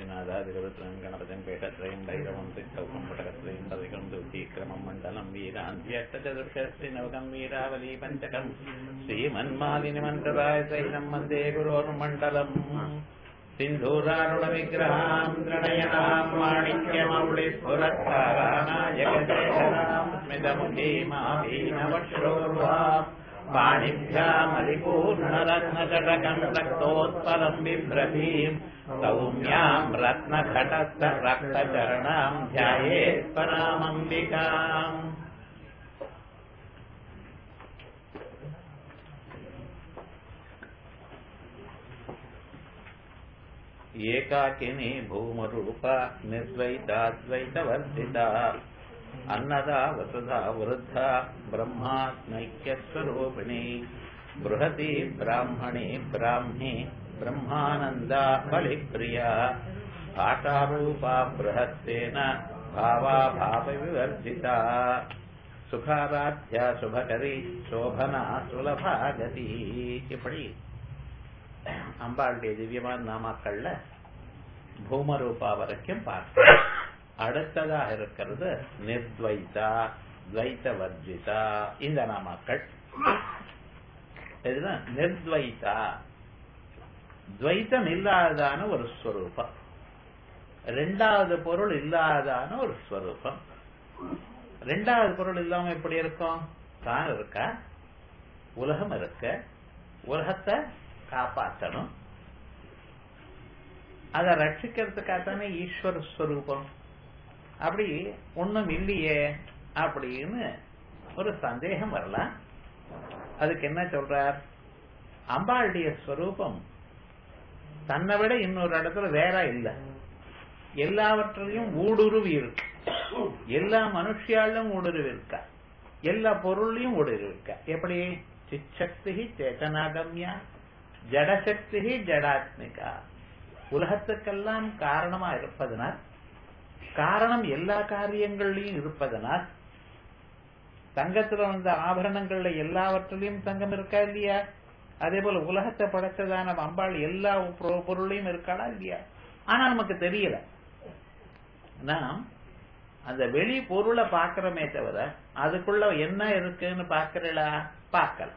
శ్రీనాథాదిగరుత్రం గణపతిం పీఠత్రయం భైరవం సిద్ధౌకం పటకత్రయం పదికం దుర్గీక్రమం మండలం వీరాంత్యష్టచతుర్షశ్రీనవకం వీరావలీ పంచకం శ్రీమన్మాలిని మంత్రరాయ సహితం వందే గురోర్మండలం సింధూరారుణ విగ్రహాం త్రణయనాం మాణిక్యమౌళి స్ఫురత్కారానాయకశేఖరాం స్మితముఖీమాభీనవశ్రోర్వాం पाणिभ्यामलिपूर्णरत्नजटकम् रक्तोत्पलम् बिभ्रतीम् सौम्याम् रत्नघटस्थ रक्तचरणाम् ध्यायेत् परामम्बिकाम् एकाकिनी भूमरूपा निर्द्वैताद्वैतवर्धिता अन्नदा वसुधा वृद्धा ब्रह्मात्मैक्यस्वरूपिणी बृहती ब्राह्मणी ब्राह्मी ब्रह्मानन्दा बलिप्रिया भाषारूपा बृहत्तेन भावा भावविवर्जिता சுகாராத்யா சுபகரி சோபனா சுலபா கதி இப்படி அம்பாளுடைய திவ்யமான நாமாக்கள்ல பூமரூபா வரைக்கும் பார்க்கிறோம் அடுத்ததாக இருக்கிறது நிர்த்வைதா துவைத்த வர்ஜிதா இந்த நாமாக்கள் இதுதான் நிர்த்வைதா துவைத்தம் இல்லாததான ஒரு ஸ்வரூபம் ரெண்டாவது பொருள் இல்லாததான ஒரு ஸ்வரூபம் ரெண்டாவது பொருள் இல்லாம எப்படி இருக்கும் தான் இருக்கா உலகம் இருக்க உலகத்தை காப்பாற்றணும் அதை ரட்சிக்கிறதுக்காகத்தானே ஈஸ்வர ஸ்வரூபம் அப்படி ஒண்ணும் இல்லையே அப்படின்னு ஒரு சந்தேகம் வரலாம் அதுக்கு என்ன சொல்றார் அம்பாளுடைய ஸ்வரூபம் தன்னை விட இன்னொரு இடத்துல வேற இல்லை எல்லாவற்றிலையும் ஊடுருவி இருக்கு எல்லா மனுஷியாலும் ஊடுருவி இருக்கா எல்லா பொருளையும் ஊடுருவி இருக்கா எப்படி சிச்சக்தி சேதனாகம்யா ஜடசக்தி ஜடாத்மிகா உலகத்துக்கெல்லாம் காரணமா இருப்பதனால் காரணம் எல்லா காரியங்கள்லயும் இருப்பதனால் தங்கத்துல வந்த ஆபரணங்கள்ல எல்லாவற்றிலையும் தங்கம் இருக்கா இல்லையா அதே போல உலகத்தை படைச்சதான அம்பாள் எல்லா பொருளையும் இருக்காளா இல்லையா ஆனா நமக்கு தெரியல நாம் அந்த வெளி பொருளை பாக்கிறோமே தவிர அதுக்குள்ள என்ன இருக்குன்னு பாக்கிறீங்களா பார்க்கல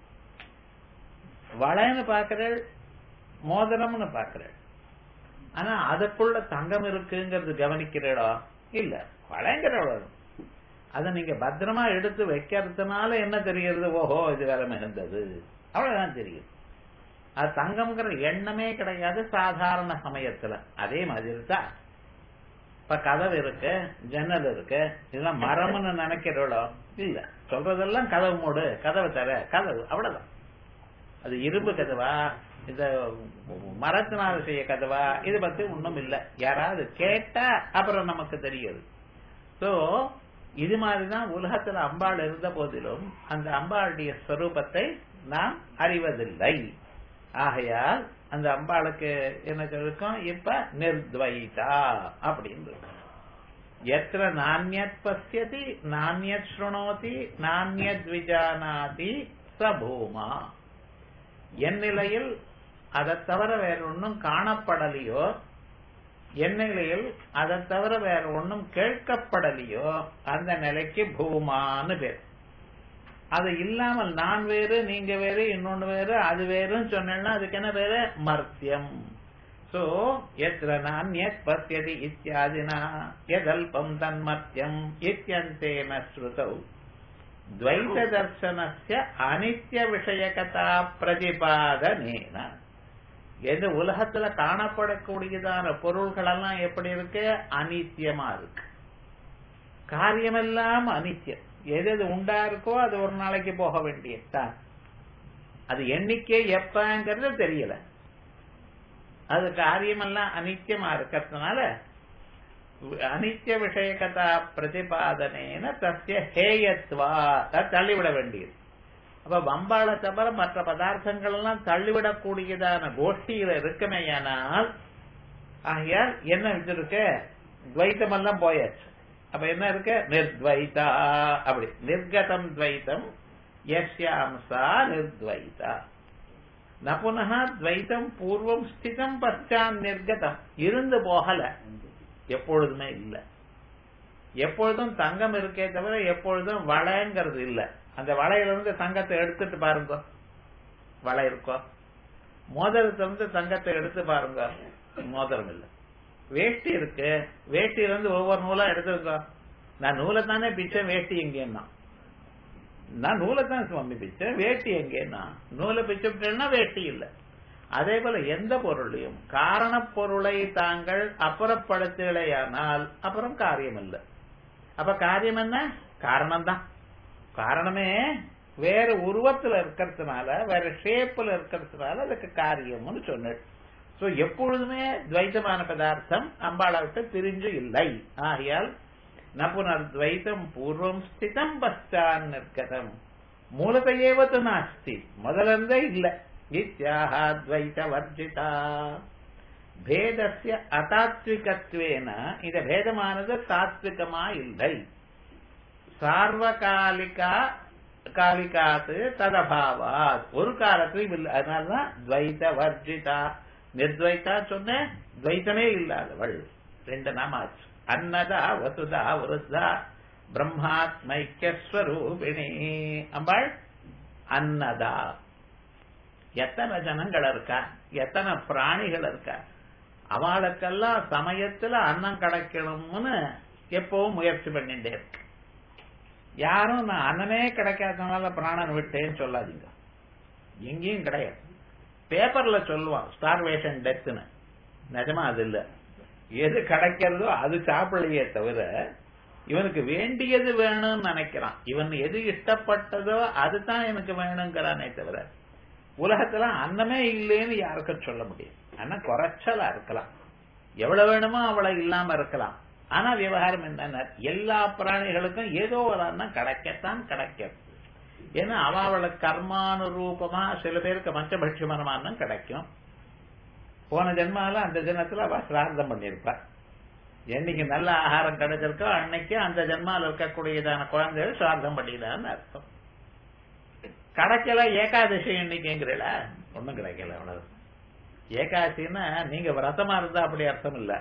வளைன்னு பாக்கிறேள் மோதிரம்னு பாக்கிறேள் ஆனா அதுக்குள்ள தங்கம் இருக்குங்கிறது கவனிக்கிறீடோ இல்ல வளைங்கிறவளோ அதை நீங்க பத்திரமா எடுத்து வைக்கிறதுனால என்ன தெரிகிறது ஓஹோ இது வேற மிகுந்தது அவ்வளவுதான் தெரியுது அது தங்கம்ங்கிற எண்ணமே கிடையாது சாதாரண சமயத்துல அதே மாதிரி தான் இப்ப கதவு இருக்கு ஜன்னல் இருக்கு இதெல்லாம் மரம்னு நினைக்கிறோளோ இல்ல சொல்றதெல்லாம் கதவு மூடு கதவு தர கதவு அவ்வளவுதான் அது இரும்பு கதவா இந்த மரத்தினால செய்ய கதவா இது பத்தி ஒண்ணும் இல்ல யாராவது கேட்டா அப்புறம் நமக்கு தெரியுது சோ இது மாதிரிதான் உலகத்துல அம்பாள் இருந்த போதிலும் அந்த அம்பாளுடைய ஸ்வரூபத்தை நாம் அறிவதில்லை ஆகையால் அந்த அம்பாளுக்கு என்ன இருக்கும் இப்ப நிர்த்வைதா அப்படின்னு இருக்கும் எத்திர நானியத் பசியதி நானியத் ஸ்ருணோதி நானியத் விஜானாதி சபூமா என் நிலையில் அதை தவிர வேற ஒன்றும் காணப்படலையோ என் நிலையில் அதை தவிர வேற ஒன்றும் கேட்கப்படலையோ அந்த நிலைக்கு பூமான்னு பேர் அது இல்லாமல் நான் வேறு நீங்க வேறு இன்னொன்னு வேறு அது வேறுன்னு சொன்னா அதுக்கு என்ன பேரு மர்த்தியம் சோ எத்திர நானியத் பசியதி இத்தியாதினா எதல்பம் தன்மர்த்தியம் இத்தியந்தேன ஸ்ருதௌ துவைத தர்சனஸ்ய அனித்ய விஷயகதா பிரதிபாதனேன எது உலகத்துல காணப்படக்கூடியதான பொருள்கள் எல்லாம் எப்படி இருக்கு அனித்தியமா இருக்கு காரியமெல்லாம் அனித்தியம் எது எது உண்டா இருக்கோ அது ஒரு நாளைக்கு போக வேண்டியதுதான் அது எண்ணிக்கை எப்பங்கிறது தெரியல அது காரியமெல்லாம் அனித்தியமா இருக்கிறதுனால அனித்திய விஷயகதா பிரதிபாதனேன தசிய ஹேயத்வா தள்ளிவிட வேண்டியது அப்ப வம்பாளை தவிர மற்ற பதார்த்தங்கள் எல்லாம் தள்ளிவிடக்கூடியதான கோஷ்டியில இருக்குமேயானால் ஆகையால் என்ன வச்சிருக்க துவைத்தம் எல்லாம் போயாச்சு அப்ப என்ன இருக்கு நிர்த்வைதா அப்படி நிர்கதம் துவைத்தம் யஸ்யாம்சா நிர்த்வைதா நபுனகா துவைத்தம் பூர்வம் ஸ்திதம் பச்சான் நிர்கதம் இருந்து போகல எப்பொழுதுமே இல்ல எப்பொழுதும் தங்கம் இருக்கே தவிர எப்பொழுதும் வளைங்கிறது இல்ல அந்த வளையிலிருந்து தங்கத்தை எடுத்துட்டு பாருங்க வளை இருக்கோ மோதிரத்திலிருந்து தங்கத்தை எடுத்து பாருங்க மோதிரம் இல்ல வேஷ்டி இருக்கு வேஷ்டியில இருந்து ஒவ்வொரு நூலா எடுத்துருக்கோ நான் நூலை தானே பிச்சேன் வேஷ்டி எங்கேன்னா நான் நூலை தான் சுவாமி பிச்சேன் வேஷ்டி எங்கேன்னா நூலை பிச்சுட்டேன்னா வேஷ்டி இல்லை அதே போல எந்த பொருளையும் காரண பொருளை தாங்கள் அப்புறப்படுத்தலையானால் அப்புறம் காரியம் இல்லை அப்ப காரியம் என்ன காரணம் தான் காரணமே வேற உருவத்துல இருக்கிறதுனால வேற ஷேப்ல இருக்கிறதுனால அதுக்கு காரியம்னு சொன்னேன் சோ எப்பொழுதுமே துவைத்தமான பதார்த்தம் அம்பாளை விட்டு பிரிஞ்சு இல்லை ஆகையால் நபுனர்த்வைத்தம் பூர்வம் ஸ்திதம் பஸ்டான் நிற்கதம் மூலத்தையேவது நாஸ்தி முதலிருந்தே இல்ல இத்தியாத்வைத வர்ஜிதா பேதஸ்ய அதாத்விகத்வேன இந்த பேதமானது தாத்விகமா இல்லை சார்வகாலிகா காலிகாத்து ததபாவாத் ஒரு காலத்திலும் இல்லை அதனாலதான் துவைத வர்ஜிதா நிர்துவைத்தா சொன்ன துவைத்தமே இல்லாதவள் ரெண்டு நாமாச்சு அன்னதா வசுதா விருத்தா பிரம்மாத்மைக்கஸ்வரூபிணி அம்பாள் அன்னதா எத்தனை ஜனங்கள் இருக்கா எத்தனை பிராணிகள் இருக்கா அவளுக்கெல்லாம் சமயத்துல அன்னம் கிடைக்கணும்னு எப்பவும் முயற்சி பண்ணிட்டே இருக்கு யாரும் நான் அன்னமே கிடைக்காதனால பிராணன் விட்டேன்னு சொல்லாதீங்க எங்கேயும் கிடையாது பேப்பர்ல சொல்லுவான் ஸ்டார்வேஷன் டெத்துன்னு நிஜமா அது இல்ல எது கிடைக்கிறதோ அது சாப்பிடலையே தவிர இவனுக்கு வேண்டியது வேணும்னு நினைக்கிறான் இவன் எது இஷ்டப்பட்டதோ அதுதான் எனக்கு வேணுங்கிறானே தவிர உலகத்துல அன்னமே இல்லைன்னு யாருக்கும் சொல்ல முடியும் ஆனா குறைச்சலா இருக்கலாம் எவ்வளவு வேணுமோ அவ்வளவு இல்லாம இருக்கலாம் ஆனா விவகாரம் என்ன எல்லா பிராணிகளுக்கும் ஏதோ ஒரு அன்னம் கிடைக்கத்தான் கிடைக்கும் ஏன்னா அவளுக்கு கர்மானுரூபமா சில பேருக்கு பஞ்சபட்சமான அன்னம் கிடைக்கும் போன ஜென்மால அந்த தினத்துல அவ சிரார்த்தம் பண்ணிருப்பா என்னைக்கு நல்ல ஆகாரம் கிடைச்சிருக்கோ அன்னைக்கு அந்த ஜென்மால இருக்கக்கூடியதான குழந்தைகள் சிரார்த்தம் பண்ணிடலான்னு அர்த்தம் கிடைக்கல ஏகாதசி இன்னைக்குங்கிறல ஒண்ணும் கிடைக்கல அவ்வளவு ஏகாதசின்னா நீங்க விரதமா இருந்தா அப்படி அர்த்தம் இல்ல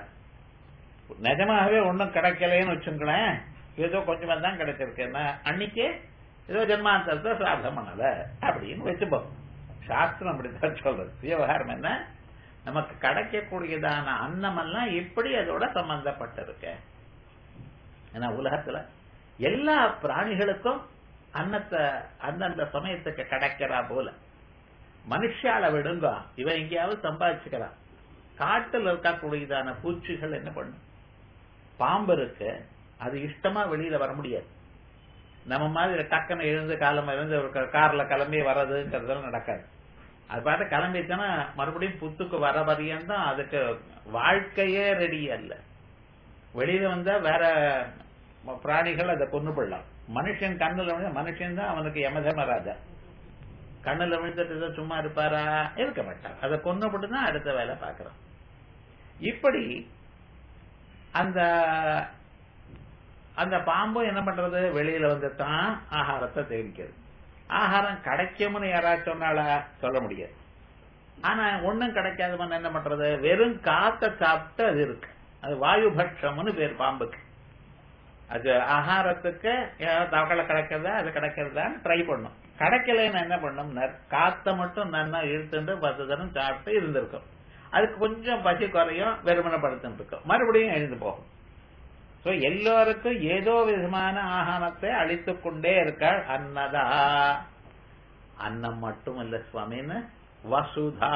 நிஜமாகவே ஒன்னும் கிடைக்கலன்னு வச்சுங்களேன் ஏதோ கொஞ்சமா தான் கிடைச்சிருக்குன்னா அன்னைக்கு ஏதோ ஜென்மாந்தரத்தை சிரார்த்தம் பண்ணல அப்படின்னு வச்சுப்போம் சாஸ்திரம் அப்படித்தான் சொல்றது விவகாரம் என்ன நமக்கு கிடைக்கக்கூடியதான அன்னமெல்லாம் எப்படி அதோட சம்பந்தப்பட்டிருக்கு ஏன்னா உலகத்துல எல்லா பிராணிகளுக்கும் அன்னத்தை அந்தந்த சமயத்துக்கு கிடைக்கிறா போல மனுஷால விடுங்க இவன் எங்கேயாவது சம்பாதிச்சுக்கலாம் காட்டுல இருக்கக்கூடியதான பூச்சிகள் என்ன பண்ணும் பாம்பு இருக்கு அது இஷ்டமா வெளியில வர முடியாது நம்ம மாதிரி டக்குன்னு எழுந்து காலம் எழுந்து ஒரு கார்ல கிளம்பி வர்றதுங்கிறதெல்லாம் நடக்காது அது பார்த்து கிளம்பிச்சுன்னா மறுபடியும் புத்துக்கு வர வரையும் தான் அதுக்கு வாழ்க்கையே ரெடி அல்ல வெளியில வந்தா வேற பிராணிகள் அதை கொண்டு போடலாம் மனுஷன் கண்ணுல விழுந்த மனுஷன் தான் அவனுக்கு யமதர்மராஜா கண்ணுல விழுந்துட்டு சும்மா இருப்பாரா இருக்க மாட்டார் அதை கொண்டு போட்டு தான் அடுத்த வேலை பார்க்கிறோம் இப்படி அந்த அந்த பாம்பும் என்ன பண்றது வெளியில வந்து தான் ஆகாரத்தை தெரிவிக்கிறது ஆகாரம் கிடைக்கும்னு யாராச்சும் சொன்னாலா சொல்ல முடியாது ஆனா ஒண்ணும் கிடைக்காதவன் என்ன பண்றது வெறும் காத்த சாப்பிட்டு அது இருக்கு அது வாயு பட்சம்னு பேர் பாம்புக்கு அது ஆகாரத்துக்கு தவக்கலை கிடைக்கிறதா அது கிடைக்கிறதான்னு ட்ரை பண்ணும் கிடைக்கலன்னு என்ன பண்ணும் காத்த மட்டும் நன்னா இழுத்துட்டு பத்து தரம் சாப்பிட்டு இருந்திருக்கும் அதுக்கு கொஞ்சம் பசி குறையும் வெறுமனப்படுத்திட்டு இருக்கும் மறுபடியும் எழுந்து போகும் சோ எல்லோருக்கும் ஏதோ விதமான ஆகாரத்தை அழித்துக் கொண்டே இருக்காள் அன்னதா அன்னம் மட்டும் இல்ல சுவாமின்னு வசுதா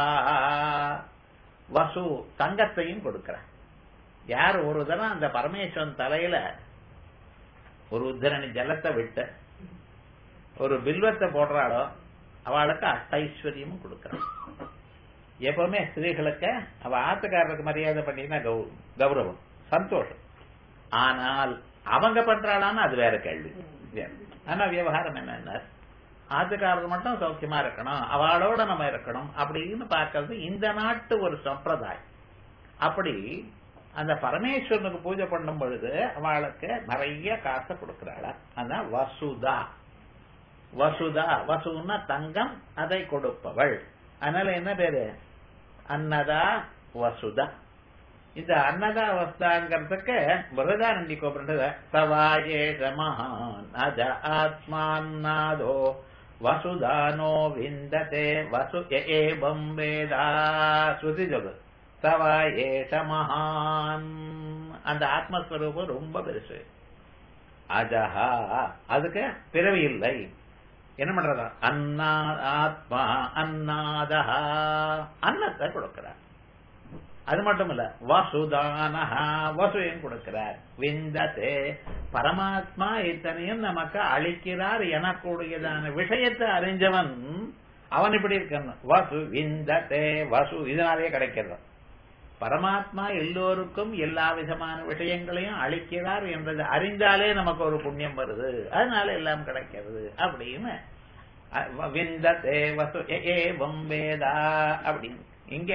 வசு தங்கத்தையும் கொடுக்கிறார் யார் ஒரு தரம் அந்த பரமேஸ்வரன் தலையில ஒரு உத்தரணி ஜலத்தை விட்டு ஒரு பில்வத்தை போடுறாளோ அவளுக்கு அஷ்டைஸ்வரியமும் கொடுக்கிறான் எப்பவுமே ஸ்திரீகளுக்கு அவ ஆத்துக்காரருக்கு மரியாதை பண்ணினா கௌரவம் சந்தோஷம் ஆனால் அவங்க பண்றாளான்னு அது வேற கேள்வி ஆனா விவகாரம் என்னன்னா ஆத்துக்காரர் மட்டும் சௌக்கியமா இருக்கணும் அவளோட நம்ம இருக்கணும் அப்படின்னு பார்க்கறது இந்த நாட்டு ஒரு சம்பிரதாயம் அப்படி அந்த பரமேஸ்வரனுக்கு பூஜை பண்ணும் பொழுது அவளுக்கு நிறைய காசை கொடுக்கிறாளா அதான் வசுதா வசுதா வசுன்னா தங்கம் அதை கொடுப்பவள் அதனால என்ன பேரு அன்னதா வசுதா இந்த அன்னதா வஸ்தாங்கிறதுக்கு பிரதானந்தி கோபுரது சவாயேஷ மகான் அஜ ஆத்மாநாதோ வசுதானோ விந்ததே வசு ஏவம் வேதா ஸ்ருதி சொல்லு சவாயேஷ மகான் அந்த ஆத்மஸ்வரூபம் ரொம்ப பெருசு அஜஹா அதுக்கு பிறவி இல்லை என்ன பண்றதா அன்னா ஆத்மா அன்னாதஹா அன்னத்தை கொடுக்கிறார் அது மட்டும் இல்ல வசுதானஹா வசுவையும் கொடுக்கிறார் விந்ததே பரமாத்மா இத்தனையும் நமக்கு அளிக்கிறார் எனக்கூடியதான விஷயத்தை அறிஞ்சவன் அவன் இப்படி இருக்கான் வசு விந்ததே வசு இதனாலேயே கிடைக்கிறது பரமாத்மா எல்லோருக்கும் எல்லா விதமான விஷயங்களையும் அளிக்கிறார் என்றது அறிந்தாலே நமக்கு ஒரு புண்ணியம் வருது அதனால எல்லாம் கிடைக்கிறது அப்படின்னு விந்ததே வசு ஏவம் வேதா அப்படின்னு இங்க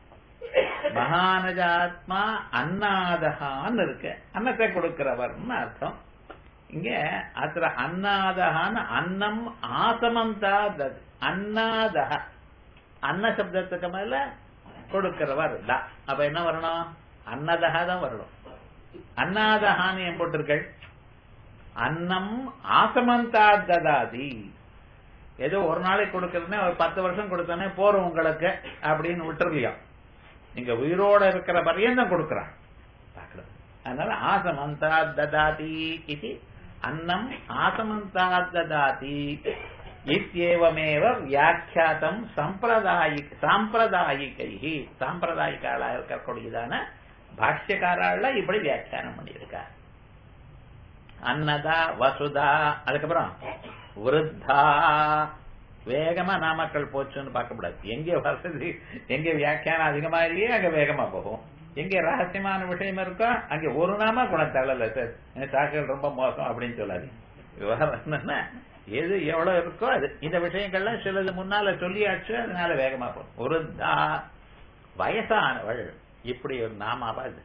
மகானஜாத்மா அன்னாதகான்னு இருக்கு அன்னத்தை கொடுக்கிறவர்னு அர்த்தம் இங்க அத்த அன்னாதகான்னு அன்னம் ஆசமந்தா தத் அன்னாதக அன்ன சப்தத்துக்கு மேல கொடுக்கிறவர் த அப்ப என்ன வரணும் அன்னதகா தான் வரணும் அன்னாதகான்னு ஏன் போட்டிருக்கள் அன்னம் ஆசமந்தா ததாதி ஏதோ ஒரு நாளைக்கு கொடுக்கறதுனே ஒரு பத்து வருஷம் கொடுத்தோன்னே போறோம் உங்களுக்கு அப்படின்னு விட்டுருலையா நீங்க உயிரோட இருக்கிற பரியந்தம் கொடுக்கிறான் பாக்குறது அதனால ஆசமந்தா ததாதி இது அன்னம் ஆசமந்தா ததாதி இத்தியேவமேவ வியாக்கியாத்தம் சம்பிரதாயிக் சாம்பிரதாயிகை சாம்பிரதாயிக்காளா இருக்கக்கூடியதான பாஷ்யக்காரால இப்படி வியாக்கியானம் பண்ணியிருக்கார் அன்னதா வசுதா அதுக்கப்புறம் விருத்தா வேகமா நாமக்கல் போச்சுன்னு பார்க்க கூடாது எங்க வசதி எங்க வியாக்கியானம் அதிகமா இல்லையே அங்க வேகமா போகும் எங்க ரகசியமான விஷயம் இருக்கோ அங்க ஒரு நாம குணத்தள்ளல சார் தாக்கல் ரொம்ப மோசம் அப்படின்னு சொல்லாது விவகாரம் என்னன்னா எது எவ்வளவு இருக்கோ அது இந்த விஷயங்கள்லாம் சிலது முன்னால சொல்லியாச்சு அதனால வேகமா போகும் விருத்தா வயசானவள் இப்படி ஒரு நாமாவா இது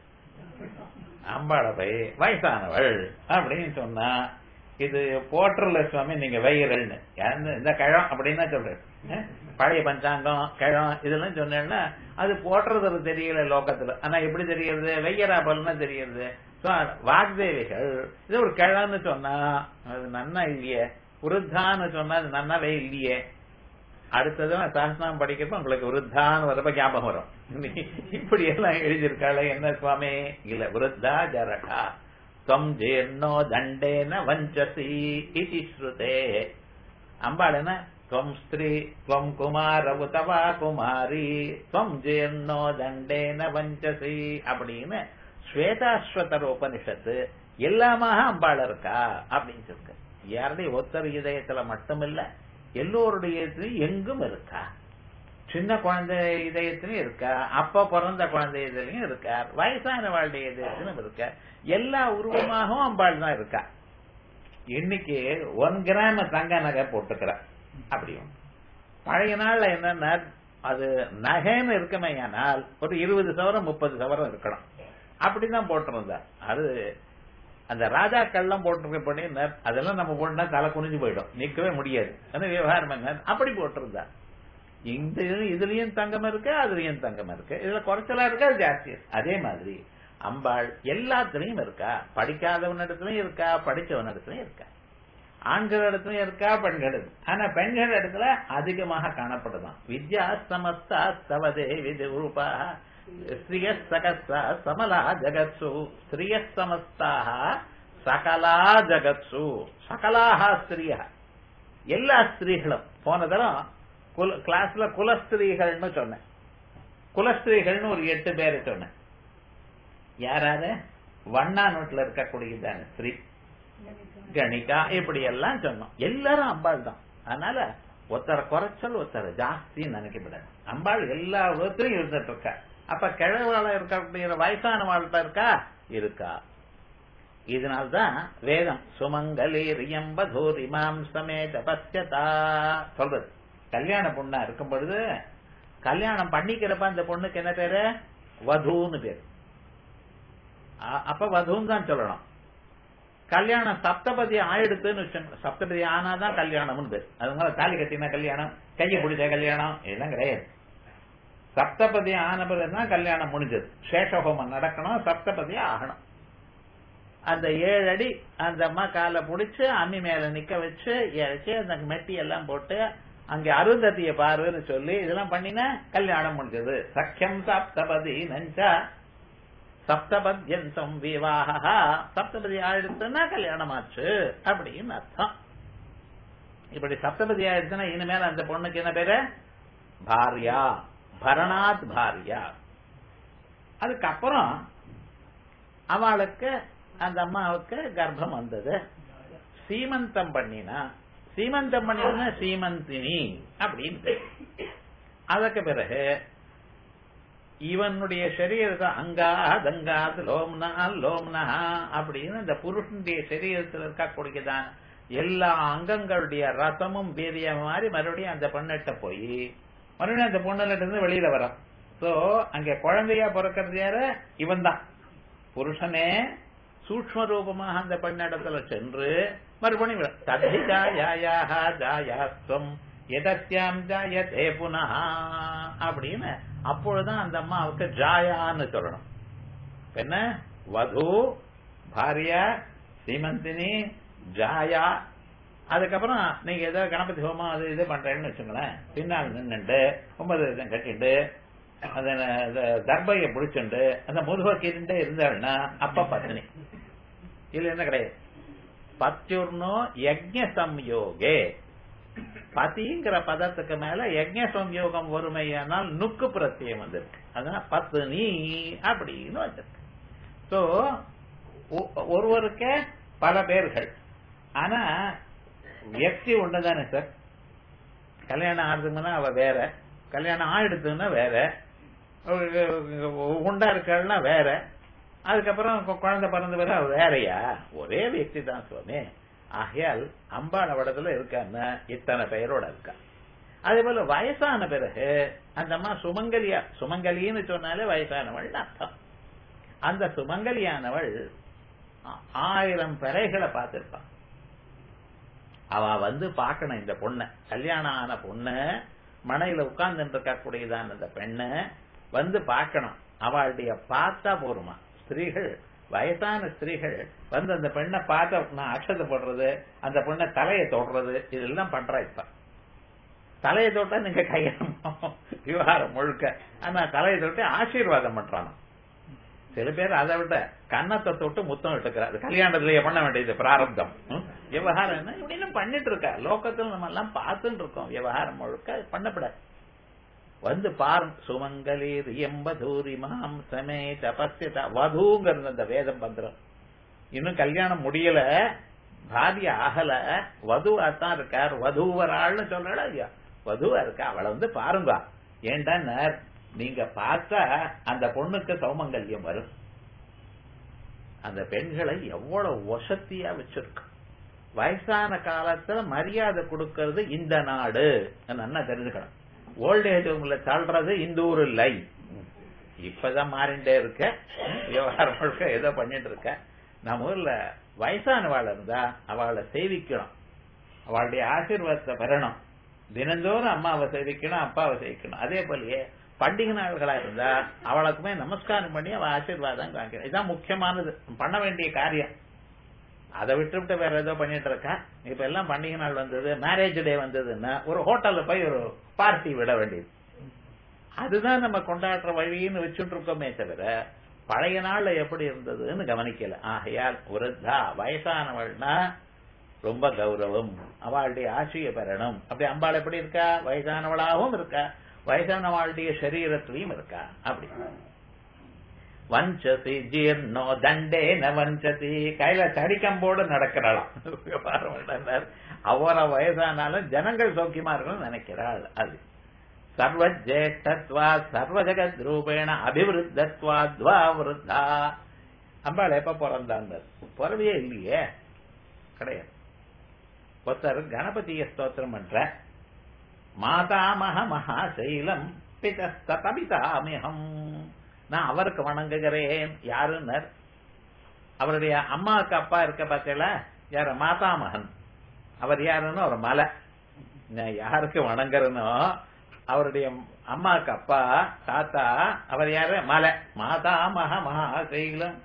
அம்பாளவை வயசானவள் அப்படின்னு சொன்னா இது போற்றல சுவாமி நீங்க வைகிறல்னு இந்த கிழம் அப்படின்னா சொல்றேன் பழைய பஞ்சாங்கம் கிழம் இதெல்லாம் சொன்னேன்னா அது போற்றுறது தெரியல லோகத்துல ஆனா எப்படி தெரியுது வெய்யராபல்னா தெரியுது வாக்தேவிகள் இது ஒரு கிழன்னு சொன்னா அது நன்னா இல்லையே விருத்தான்னு சொன்னா அது நன்னாவே இல்லையே அடுத்தது சாஸ்திரம் படிக்கிறப்ப உங்களுக்கு விருத்தான்னு வரப்ப ஞாபகம் வரும் இப்படி எல்லாம் எழுதியிருக்காளே என்ன சுவாமி இல்ல விருத்தா ஜரகா துவம் ஜீர்ணோ தண்டேன வஞ்சசி இதி ஸ்ருதே அம்பாள் என்ன துவம் ஸ்திரீ துவம் குமார உதவா குமாரி துவம் ஜீர்ணோ தண்டேன வஞ்சசி அப்படின்னு ஸ்வேதாஸ்வதர உபனிஷத்து எல்லாமாக அம்பாள் இருக்கா அப்படின்னு சொல்லுங்க யாருடைய ஒத்தர் இதயத்துல மட்டும் இல்ல எல்லோருடைய எங்கும் இருக்கா சின்ன குழந்தை இதயத்திலும் இருக்கா அப்ப பிறந்த குழந்தை இதழையும் இருக்கார் வயசான வாழ்டைய இதயத்திலும் இருக்கா எல்லா உருவமாகவும் அம்பாள் தான் இருக்கா இன்னைக்கு ஒன் கிராம தங்க நகை போட்டுக்கிறா அப்படியும் பழைய நாள்ல என்னன்னா அது நகைன்னு இருக்குமையானால் ஒரு இருபது சவரம் முப்பது சவரம் இருக்கணும் அப்படிதான் போட்டிருந்தா அது அந்த ராஜாக்கள்லாம் போட்டிருக்கப்படி அதெல்லாம் நம்ம போட்டா தலை குனிஞ்சு போயிடும் நிக்கவே முடியாது அது விவகாரம் அப்படி போட்டிருந்தா இந்த இதுலயும் தங்கம் இருக்கு அதுலயும் தங்கம் இருக்கு இதுல குறைச்சலா இருக்கா அது ஜாஸ்தி அதே மாதிரி அம்பாள் எல்லாத்துலயும் இருக்கா படிக்காதவன் இடத்துலயும் இருக்கா படிச்சவன் இடத்துலயும் இருக்கா ஆண்கள் இடத்துலயும் இருக்கா பெண்கள் ஆனா பெண்கள் இடத்துல அதிகமாக காணப்படுதான் வித்யா சமஸ்தா தவதே விது ரூபா ஸ்திரிய சகசா சமலா ஜகத்சு ஸ்திரிய சமஸ்தாக சகலா ஜகத்சு சகலாக ஸ்திரிய எல்லா ஸ்திரீகளும் போன தரம் கிளாஸ்ல குலஸ்திரீகள்னு சொன்னேன் குலஸ்திரீகள்னு ஒரு எட்டு பேரை சொன்னேன் யாராரு வண்ணா நோட்ல இருக்கக்கூடியதான ஸ்திரீ கணிகா இப்படி எல்லாம் சொன்னோம் எல்லாரும் அம்பாள் தான் அதனால ஒருத்தர குறைச்சல் ஒருத்தர ஜாஸ்தின்னு நினைக்கப்படாது அம்பாள் எல்லா உலகத்திலும் இருந்துட்டு இருக்கா அப்ப கிழவாள இருக்கக்கூடிய வயசான வாழ்க்கை இருக்கா இருக்கா இதனால்தான் வேதம் சுமங்கலி ரியம்பதூர் இமாம் சமேத பஸ்யதா சொல்றது கல்யாண பொண்ணா இருக்கும் பொழுது கல்யாணம் பண்ணிக்கிறப்ப அந்த பொண்ணுக்கு என்ன பேரு வதூன்னு பேரு அப்ப வதூன்னு தான் சொல்லணும் கல்யாணம் சப்தபதி ஆயிடுத்துன்னு வச்சுங்க சப்தபதி ஆனாதான் கல்யாணம்னு பேர் அதனால தாலி கட்டினா கல்யாணம் கையை பிடிச்ச கல்யாணம் இதெல்லாம் கிடையாது சப்தபதி ஆன பிறகுதான் கல்யாணம் முடிஞ்சது சேஷஹோமம் நடக்கணும் சப்தபதி ஆகணும் அந்த ஏழு அடி அந்த அம்மா காலை பிடிச்சு அம்மி மேல நிக்க வச்சு இறச்சி அந்த மெட்டி எல்லாம் போட்டு அங்க அருந்ததிய பாருன்னு சொல்லி இதெல்லாம் பண்ணினா கல்யாணம் முடிஞ்சது சக்கியம் சப்தபதி நஞ்சா சப்தபத்யந்தம் விவாகா சப்தபதி ஆயிடுச்சுன்னா கல்யாணம் ஆச்சு அப்படின்னு அர்த்தம் இப்படி சப்தபதி ஆயிடுச்சுன்னா இனிமேல் அந்த பொண்ணுக்கு என்ன பேரு பாரியா பரணாத் பாரியா அதுக்கப்புறம் அவளுக்கு அந்த அம்மாவுக்கு கர்ப்பம் வந்தது சீமந்தம் பண்ணினா சீமந்தம் பண்ணினா சீமந்தினி அப்படின்னு பேர். அதுக்கு பிறகு இவனுடைய சரீரத்தை அங்கா தங்காத் லோம்னா லோம்னா அப்படின்னு இந்த புருஷனுடைய சரீரத்தில் இருக்கக்கூடியதான் எல்லா அங்கங்களுடைய ரசமும் வீரிய மாதிரி மறுபடியும் அந்த பொண்ணிட்ட போய் மறுபடியும் அந்த பொண்ணுல இருந்து வெளியில வரான் சோ அங்க குழந்தையா பிறக்கிறது யாரு இவன் தான் புருஷனே சூக்ம ரூபமாக அந்த பெண்ணிடத்துல சென்று மறுபடியும் தத்தி ஜாயாக ஜாயாஸ்வம் எதத்யாம் ஜாயதே புனः அப்படின்னு அப்பொழுதுதான் அந்த அம்மாவுக்கு ஜாயான்னு சொல்லணும் என்ன வது பாரியா சீமந்தினி ஜாயா அதுக்கப்புறம் நீங்க ஏதோ கணபதி ஹோமம் அது இது பண்றேன்னு வச்சுங்களேன் பின்னால் நின்னுட்டு ஒன்பது இதம் கட்டிட்டு அந்த அந்த தர்பையை பிடிச்சுண்டு அந்த முதுக கிரிண்டே இருந்தாள்னா அப்ப பத்னி இதுல என்ன கிடையாது பத்யுர்னோ யஜ்ஞ சம்யோகே பதிங்கிற பதத்துக்கு மேல யஜ்ஞ சம்யோகம் ஒருமையானால் நுக்கு பிரத்தியம் வந்திருக்கு அதான் பத்னி அப்படின்னு வந்திருக்கு சோ ஒருவருக்கே பல பேர்கள் ஆனா வியக்தி ஒண்ணுதானே சார் கல்யாணம் ஆகுதுன்னா அவ வேற கல்யாணம் ஆயிடுதுன்னா வேற உண்டா இருக்காள்னா வேற அதுக்கப்புறம் கு- குழந்தை பிறந்த பிறகு அவ வேறயா ஒரே வியக்தி தான் சுவாமி ஆகையால் அம்பாள் அவடத்துல இருக்கான்னா இத்தனை பெயரோட இருக்கா அதே போல வயசான பிறகு அந்த அம்மா சுமங்கலியா சுமங்கலின்னு சொன்னாலே வயசானவள் அர்த்தம் அந்த சுமங்கலியானவள் ஆ- ஆயிரம் பிறைகளை பார்த்திருப்பான் அவ வந்து பார்க்கணும் இந்த பொண்ணை கல்யாணம் ஆன பொண்ணு மனையில உட்கார்ந்து இருக்கக்கூடியதான அந்த பெண்ணை வந்து பார்க்கணும் அவளுடைய பார்த்தா போருமா ஸ்திரீகள் வயசான ஸ்திரீகள் வந்து அந்த பெண்ணை பார்த்த நான் அக்ஷதை போடுறது அந்த பொண்ணை தலையை தொடுறது இதெல்லாம் பண்றா இப்ப தலையை தொட்டா நீங்க கையெழும் விவகாரம் முழுக்க ஆனா தலையை தொட்டு ஆசீர்வாதம் பண்றாங்க சில பேர் அதை விட கன்னத்தை தொட்டு முத்தம் விட்டுக்கிறாரு கல்யாணத்திலேயே பண்ண வேண்டியது பிராரப்தம் ம்? விவகாரம் என்ன இப்படின்னு பண்ணிட்டு இருக்கா லோகத்தில் நம்ம எல்லாம் பார்த்துட்டு இருக்கோம் விவகாரம் முழுக்க அது பண்ணப்படாது வந்து பார் சுமங்கலி ரியம்பதூரி மாம் சமே தபஸ்யத வதூங்கிறது அந்த வேதம் பந்திரம் இன்னும் கல்யாணம் முடியல பாதி ஆகல வதுவா தான் இருக்கார் வதூவராள்னு சொல்றாள் ஐயா வதுவா இருக்கா அவளை வந்து பாருங்க ஏண்டா நீங்க பார்த்தா அந்த பொண்ணுக்கு சௌமங்கல்யம் வரும் அந்த பெண்களை எவ்வளவு வசத்தியா வச்சிருக்கு வயசான காலத்துல மரியாதை கொடுக்கறது இந்த நாடு நல்லா தெரிஞ்சுக்கணும் ஓல்ட் ஏஜ் உங்களை தள்ளுறது இந்த ஊர் இல்லை இப்பதான் மாறிண்டே இருக்க விவகாரம் முழுக்க ஏதோ பண்ணிட்டு இருக்க நம்ம ஊர்ல வயசானவாள் இருந்தா அவளை சேவிக்கணும் அவளுடைய ஆசீர்வாதத்தை பெறணும் தினந்தோறும் அம்மாவை சேவிக்கணும் அப்பாவை சேவிக்கணும் அதே போலயே பண்டிகை நாள்களா இருந்தா அவளுக்குமே நமஸ்காரம் பண்ணி அவ ஆசீர்வாதம் வாங்கிக்கணும் இதுதான் முக்கியமானது பண்ண வேண்டிய காரியம் அதை விட்டுவிட்டு வேற ஏதோ பண்ணிட்டு இருக்கா இப்ப எல்லாம் பண்டிகை நாள் வந்தது மேரேஜ் டே வந்ததுன்னா ஒரு ஹோட்டல்ல போய் ஒரு பார்ட்டி விட வேண்டியது அதுதான் நம்ம கொண்டாடுற வழின்னு வச்சுட்டு இருக்கோமே தவிர பழைய நாள்ல எப்படி இருந்ததுன்னு கவனிக்கல ஆகையால் விருத்தா வயசானவள்னா ரொம்ப கௌரவம் அவளுடைய ஆட்சியை பெறணும் அப்படி அம்பாள் எப்படி இருக்கா வயசானவளாகவும் இருக்கா வயசானவாளுடைய சரீரத்திலையும் இருக்கா அப்படி வஞ்சசி ஜீர்ணோ தண்டேன வஞ்சதி கையில தடிக்கம்போடு நடக்கிறாளாம் விவகாரம் என்னன்னார், அவர வயசானாலும் ஜனங்கள் சௌக்கியமா இருக்கணும்னு நினைக்கிறாள் அது சர்வஜேஷ்டத்வா சர்வஜகத் ரூபேண அபிவிருத்தத்வா விருத்தா அம்பாள் எப்ப பிறந்தாங்க பிறவியே இல்லையே கிடையாது ஒருத்தர் கணபதிய ஸ்தோத்திரம் பண்ற மாதாமக மகாசைலம் பிதஸ்தபிதாமிகம் நான் அவருக்கு வணங்குகிறேன் யாருன்னர் அவருடைய அம்மாவுக்கு அப்பா இருக்க பார்த்தீங்களா யார மாதாமகன் அவர் யாருன்னு ஒரு மலை நான் யாருக்கு வணங்குறனோ அவருடைய அம்மாவுக்கு அப்பா தாத்தா அவர் யாரு மலை மாதாமக மகாசைலம்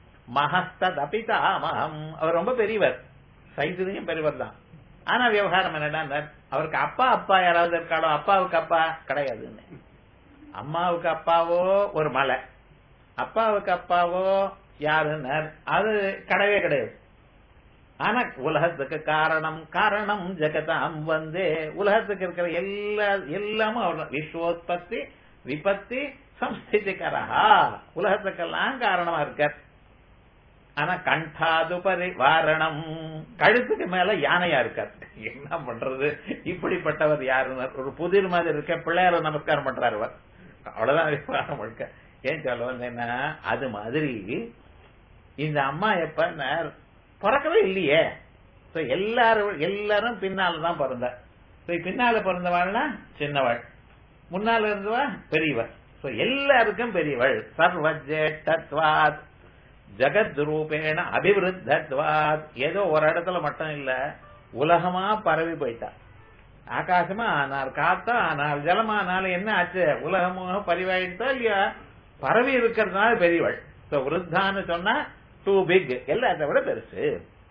மகஸ்தபிதாமகம் அவர் ரொம்ப பெரியவர் சைதுலையும் பெரியவர் தான் ஆனா விவகாரம் என்னடா அவருக்கு அப்பா அப்பா யாராவது இருக்காளோ அப்பாவுக்கு அப்பா கிடையாதுன்னு அம்மாவுக்கு அப்பாவோ ஒரு மலை அப்பாவுக்கு அப்பாவோ யாருன்னு அது கிடையவே கிடையாது ஆனா உலகத்துக்கு காரணம் காரணம் ஜெகதாம் வந்தே உலகத்துக்கு இருக்கிற எல்லா எல்லாமும் அவர் விஸ்வோத்பத்தி விபத்தி சம்ஸ்திதிகரஹா உலகத்துக்கெல்லாம் காரணமா இருக்கார் ஆனா கண்டாது பரிவாரணம் கழுத்துக்கு மேல யானையா இருக்கார் என்ன பண்றது இப்படிப்பட்டவர் யாருன்னு ஒரு புதிர் மாதிரி இருக்க பிள்ளையார நமஸ்காரம் பண்றாரு அவர் அவ்வளவுதான் விவகாரம் முழுக்க ஏன் சொல்ல வந்தேன்னா அது மாதிரி இந்த அம்மா எப்ப பிறக்கவே இல்லையே எல்லாரும் எல்லாரும் பின்னால்தான் பிறந்த பின்னால பிறந்தவாள்னா சின்னவள் முன்னால இருந்தவா பெரியவள் எல்லாருக்கும் பெரியவள் சர்வஜேட்டத்வாத் ஜகத் ரூபேண அபிவிருத்தத்வாத் ஏதோ ஒரு இடத்துல மட்டும் இல்ல உலகமா பரவி போயிட்டா ஆகாசமா ஆனால் காத்தா ஆனால் ஜலமானாலும் என்ன ஆச்சு உலகமாக பரிவாயிட்டா இல்லையா பரவி இருக்கிறதுனால பெரியவள் விருத்தான்னு சொன்னா டூ பிக் எல்லாத்த விட பெருசு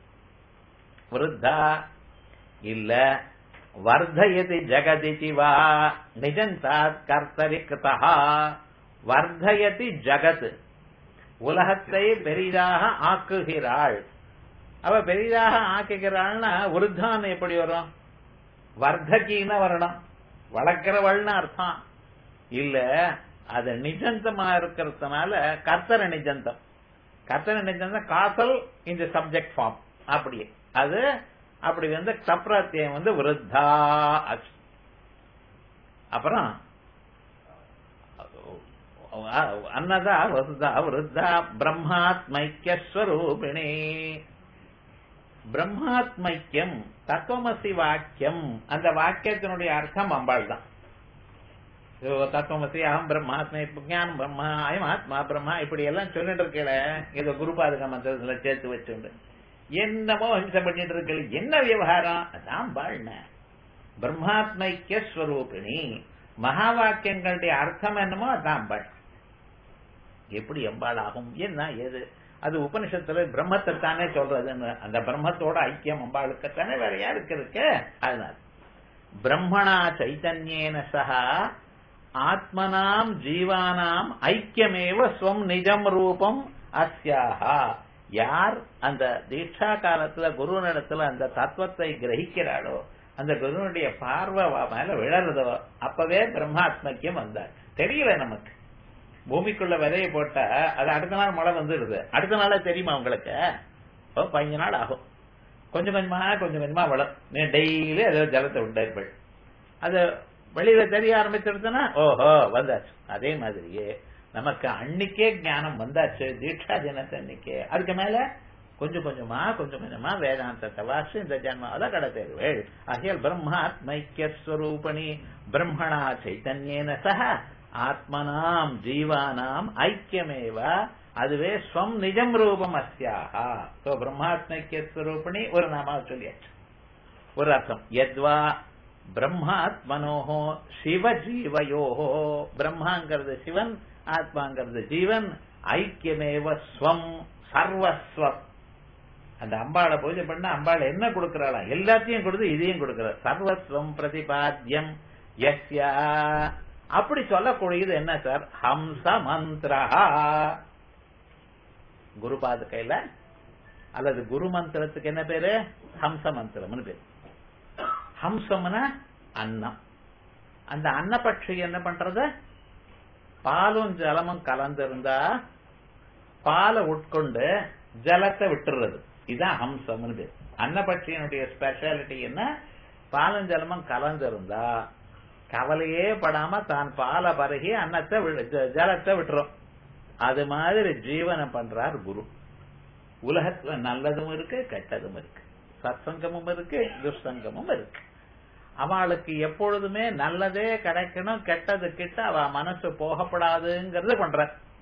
விருத்தா இல்ல வர்தயதி ஜகதி சிவா நிஜந்தாத் கர்த்தரிக்தா வர்தயதி ஜகத் உலகத்தை பெரிதாக ஆக்குகிறாள் அவ பெரிதாக ஆக்குகிறாள்னா விருத்தான்னு எப்படி வரும் வர்த்தகின்னு வரணும் வளர்க்கிறவள்னு அர்த்தம் இல்ல அது நிஜந்தமா இருக்கிறதுனால கர்த்தர நிஜந்தம் கர்த்தர நிஜந்தம் காசல் இந்த சப்ஜெக்ட் ஃபார்ம் அப்படியே அது அப்படி வந்து சப்ராத்தியம் வந்து விருத்தா ஆச்சு அப்புறம் அன்னதா வசுதா விருத்தா பிரம்மாத்மைக்கியஸ்வரூபிணி பிரம்மாத்மைக்கியம் தத்துவமசி வாக்கியம் அந்த வாக்கியத்தினுடைய அர்த்தம் அம்பாள் தான் தத்துவமசி அகம் பிரம்மாத்மை ஞானம் பிரம்மா அயம் ஆத்மா பிரம்மா இப்படி எல்லாம் சொல்லிட்டு இருக்கல ஏதோ குருபாதுக மந்திரத்துல சேர்த்து வச்சுண்டு என்னமோ ஹிம்சை பண்ணிட்டு இருக்கல என்ன விவகாரம் அதான் பாழ்ன பிரம்மாத்மைக்கிய ஸ்வரூபிணி மகா வாக்கியங்களுடைய அர்த்தம் என்னமோ அதான் பாள் எப்படி எம்பாள் ஆகும் என்ன ஏது அது உபனிஷத்துல பிரம்மத்தை தானே சொல்றதுன்னு அந்த பிரம்மத்தோட ஐக்கியம் அம்பாளுக்குத்தானே வேற யாருக்கு இருக்கு அதனால பிரம்மணா சைத்தன்யேன சகா ஆத்மனாம் ஜீவானாம் ஐக்கியமேவ ஸ்வம் நிஜம் ரூபம் அஸ்யாஹா யார் அந்த தீட்சா காலத்துல குருவனிடத்துல அந்த தத்துவத்தை கிரகிக்கிறாளோ அந்த குருவனுடைய பார்வை மேல விழறதோ அப்பவே பிரம்மாத்மக்கியம் வந்தார் தெரியல நமக்கு பூமிக்குள்ள விதைய போட்டா அது அடுத்த நாள் மழை வந்துடுது அடுத்த நாளே தெரியுமா உங்களுக்கு பதினஞ்சு நாள் ஆகும் கொஞ்சம் கொஞ்சமா கொஞ்சம் கொஞ்சமா வளம் நீ டெய்லி அதை ஜலத்தை விட்டார்கள் அது வெளியில தெரிய ஆரம்பிச்சிருச்சுன்னா ஓஹோ வந்தாச்சு அதே மாதிரியே நமக்கு அன்னைக்கே ஞானம் வந்தாச்சு தீட்சா தினத்தை அன்னைக்கே அதுக்கு மேல கொஞ்சம் கொஞ்சமா கொஞ்சம் கொஞ்சமா வேதாந்தத்தை வாசி இந்த ஜென்மாவில கடத்தேருவேள் ஆகியால் பிரம்மாத்மைக்கியஸ்வரூபணி பிரம்மணா சைத்தன்யேன சக ஆத்மனாம் ஜீவானாம் ஐக்கியமேவ அதுவே ஸ்வம் நிஜம் ரூபம் அஸ்யாஹா சோ பிரம்மாத்மைக்கியஸ்வரூபிணி ஒரு நாமா சொல்லியாச்சு ஒரு அர்த்தம் எத்வா பிரம்மாத்மனோஹோ சிவ ஜீவயோஹோ பிரம்மாங்கிறது சிவன் ஆத்மாங்கிறது ஜீவன் ஐக்கியமேவ ஸ்வம் சர்வஸ்வம் அந்த அம்பாளை பூஜை பண்ண அம்பாள் என்ன கொடுக்கிறாளா எல்லாத்தையும் கொடுத்து இதையும் கொடுக்கிறார் சர்வஸ்வம் பிரதிபாத்தியம் எஸ்யா அப்படி சொல்லக்கூடியது என்ன சார் ஹம்ச மந்திரா குரு பாதுகையில அல்லது குரு மந்திரத்துக்கு என்ன பேரு ஹம்ச மந்திரம்னு பேரு ஹம்சம்னா அன்னம் அந்த அன்னபட்சி என்ன பண்றது பாலும் ஜலமும் கலந்திருந்தா பாலை உட்கொண்டு ஜலத்தை விட்டுறது இதான் ஹம்சம்னு பேர் அன்னபட்சியினுடைய ஸ்பெஷாலிட்டி என்ன பாலும் ஜலமும் கலந்திருந்தா கவலையே படாம தான் பாலை பருகி அன்னத்தை ஜலத்தை விட்டுரும் அது மாதிரி ஜீவனம் பண்றார் குரு உலகத்துல நல்லதும் இருக்கு கெட்டதும் இருக்கு சத்சங்கமும் இருக்கு துஷ்சங்கமும் இருக்கு அவளுக்கு எப்பொழுதுமே நல்லதே கிடைக்கணும் கெட்டது கிட்ட அவ மனசு போகப்படாதுங்கிறது பண்ற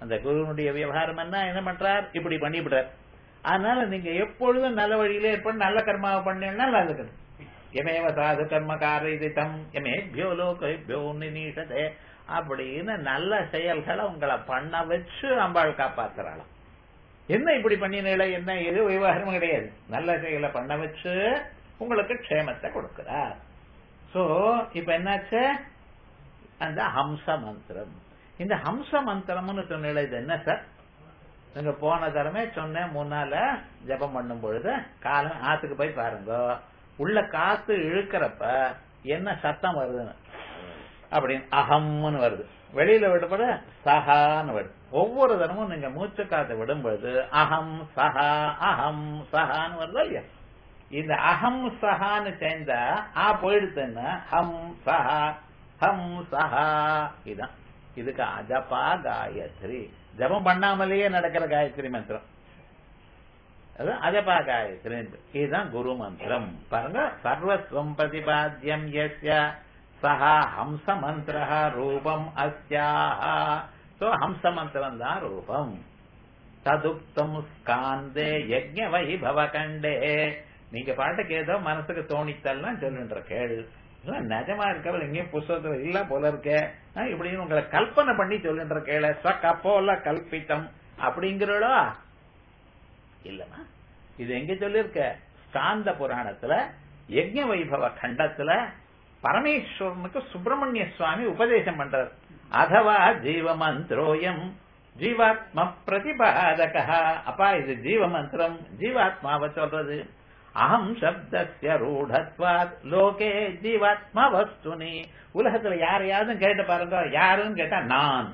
அந்த குருவனுடைய விவகாரம் என்ன என்ன பண்றார் இப்படி பண்ணிவிடுறார் அதனால நீங்க எப்பொழுதும் நல்ல வழியிலே இருப்ப நல்ல கர்மாவை பண்ணீங்கன்னா நல்லது எமேவ சாது கர்ம காரிதம் எமேபியோ லோகேபியோ நினீஷதே அப்படின்னு நல்ல செயல்களை உங்களை பண்ண வச்சு அம்பாள் காப்பாத்துறாளாம் என்ன இப்படி பண்ணினீங்களே என்ன எது விவகாரம் கிடையாது நல்ல செயலை பண்ண வச்சு உங்களுக்கு க்ஷேமத்தை கொடுக்கிறார் சோ இப்ப என்னாச்சு அந்த ஹம்ச மந்திரம் இந்த ஹம்ச மந்திரம்னு சொன்னீங்களே இது என்ன சார் நீங்க போன தரமே சொன்னேன் முன்னால ஜபம் பண்ணும் பொழுது காலம் ஆத்துக்கு போய் பாருங்க உள்ள காத்து இழுக்கிறப்ப என்ன சத்தம் வருதுன்னு அப்படின்னு அகம்னு வருது வெளியில விடுபட சஹான்னு வருது ஒவ்வொரு தரமும் நீங்க மூச்சு காத்து விடும் பொழுது அகம் சஹா அகம் சஹான்னு வருதா இல்லையா இந்த அகம் சஹான்னு சேர்ந்தா ஆ போயிடுதுன்னா ஹம் சஹா ஹம் சஹா இதான் இதுக்கு அஜபா காயத்ரி ஜபம் பண்ணாமலேயே நடக்கிற காயத்ரி மந்திரம் அது அஜபா காயத்ரி இதுதான் குரு மந்திரம் பாருங்க சர்வஸ்வம் பிரதிபாத்தியம் யஸ்ய சஹா ஹம்ச மந்திர ரூபம் அஸ்யாக சோ ஹம்ச மந்திரம் தான் ரூபம் ததுப்தம் ஸ்காந்தே யஜ்ஞ வைபவ கண்டே நீங்க பாட்டுக்கு ஏதோ மனசுக்கு தோணித்தல்லாம் சொல்லுன்ற கேள் நிஜமா இருக்கவள் எங்கேயும் புஸ்தகத்துல இல்ல போல இருக்க இப்படின்னு உங்களை கல்பனை பண்ணி சொல்லுன்ற கேள ஸ்வகப்போல கல்பித்தம் அப்படிங்கிறளோ இல்லமா இது எங்க சொல்லிருக்க ஸ்காந்த புராணத்துல யஜ்ஞ வைபவ கண்டத்துல பரமேஸ்வரனுக்கு சுப்பிரமணிய சுவாமி உபதேசம் பண்றார் அதவா ஜீவ மந்திரோயம் ஜீவாத்ம பிரதிபாதக அப்பா இது ஜீவ மந்திரம் ஜீவாத்மாவை சொல்றது அகம் சப்தஸ்ய ரூடத்வாத் லோகே ஜீவாத்மா வஸ்துனி உலகத்துல யாரையாவது கேட்டு பாருங்க யாருன்னு கேட்டா நான்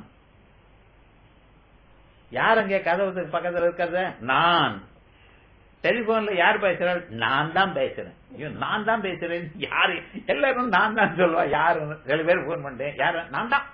யார் அங்கே கதவுக்கு பக்கத்துல இருக்கிறது நான் டெலிபோன்ல யார் பேசுறாள் நான் தான் பேசுறேன் ஐயோ நான் தான் பேசுறேன் யாரு எல்லாரும் நான் தான் சொல்லுவா யாரு சில பேர் போன் பண்ணிட்டேன் யாரு நான் தான்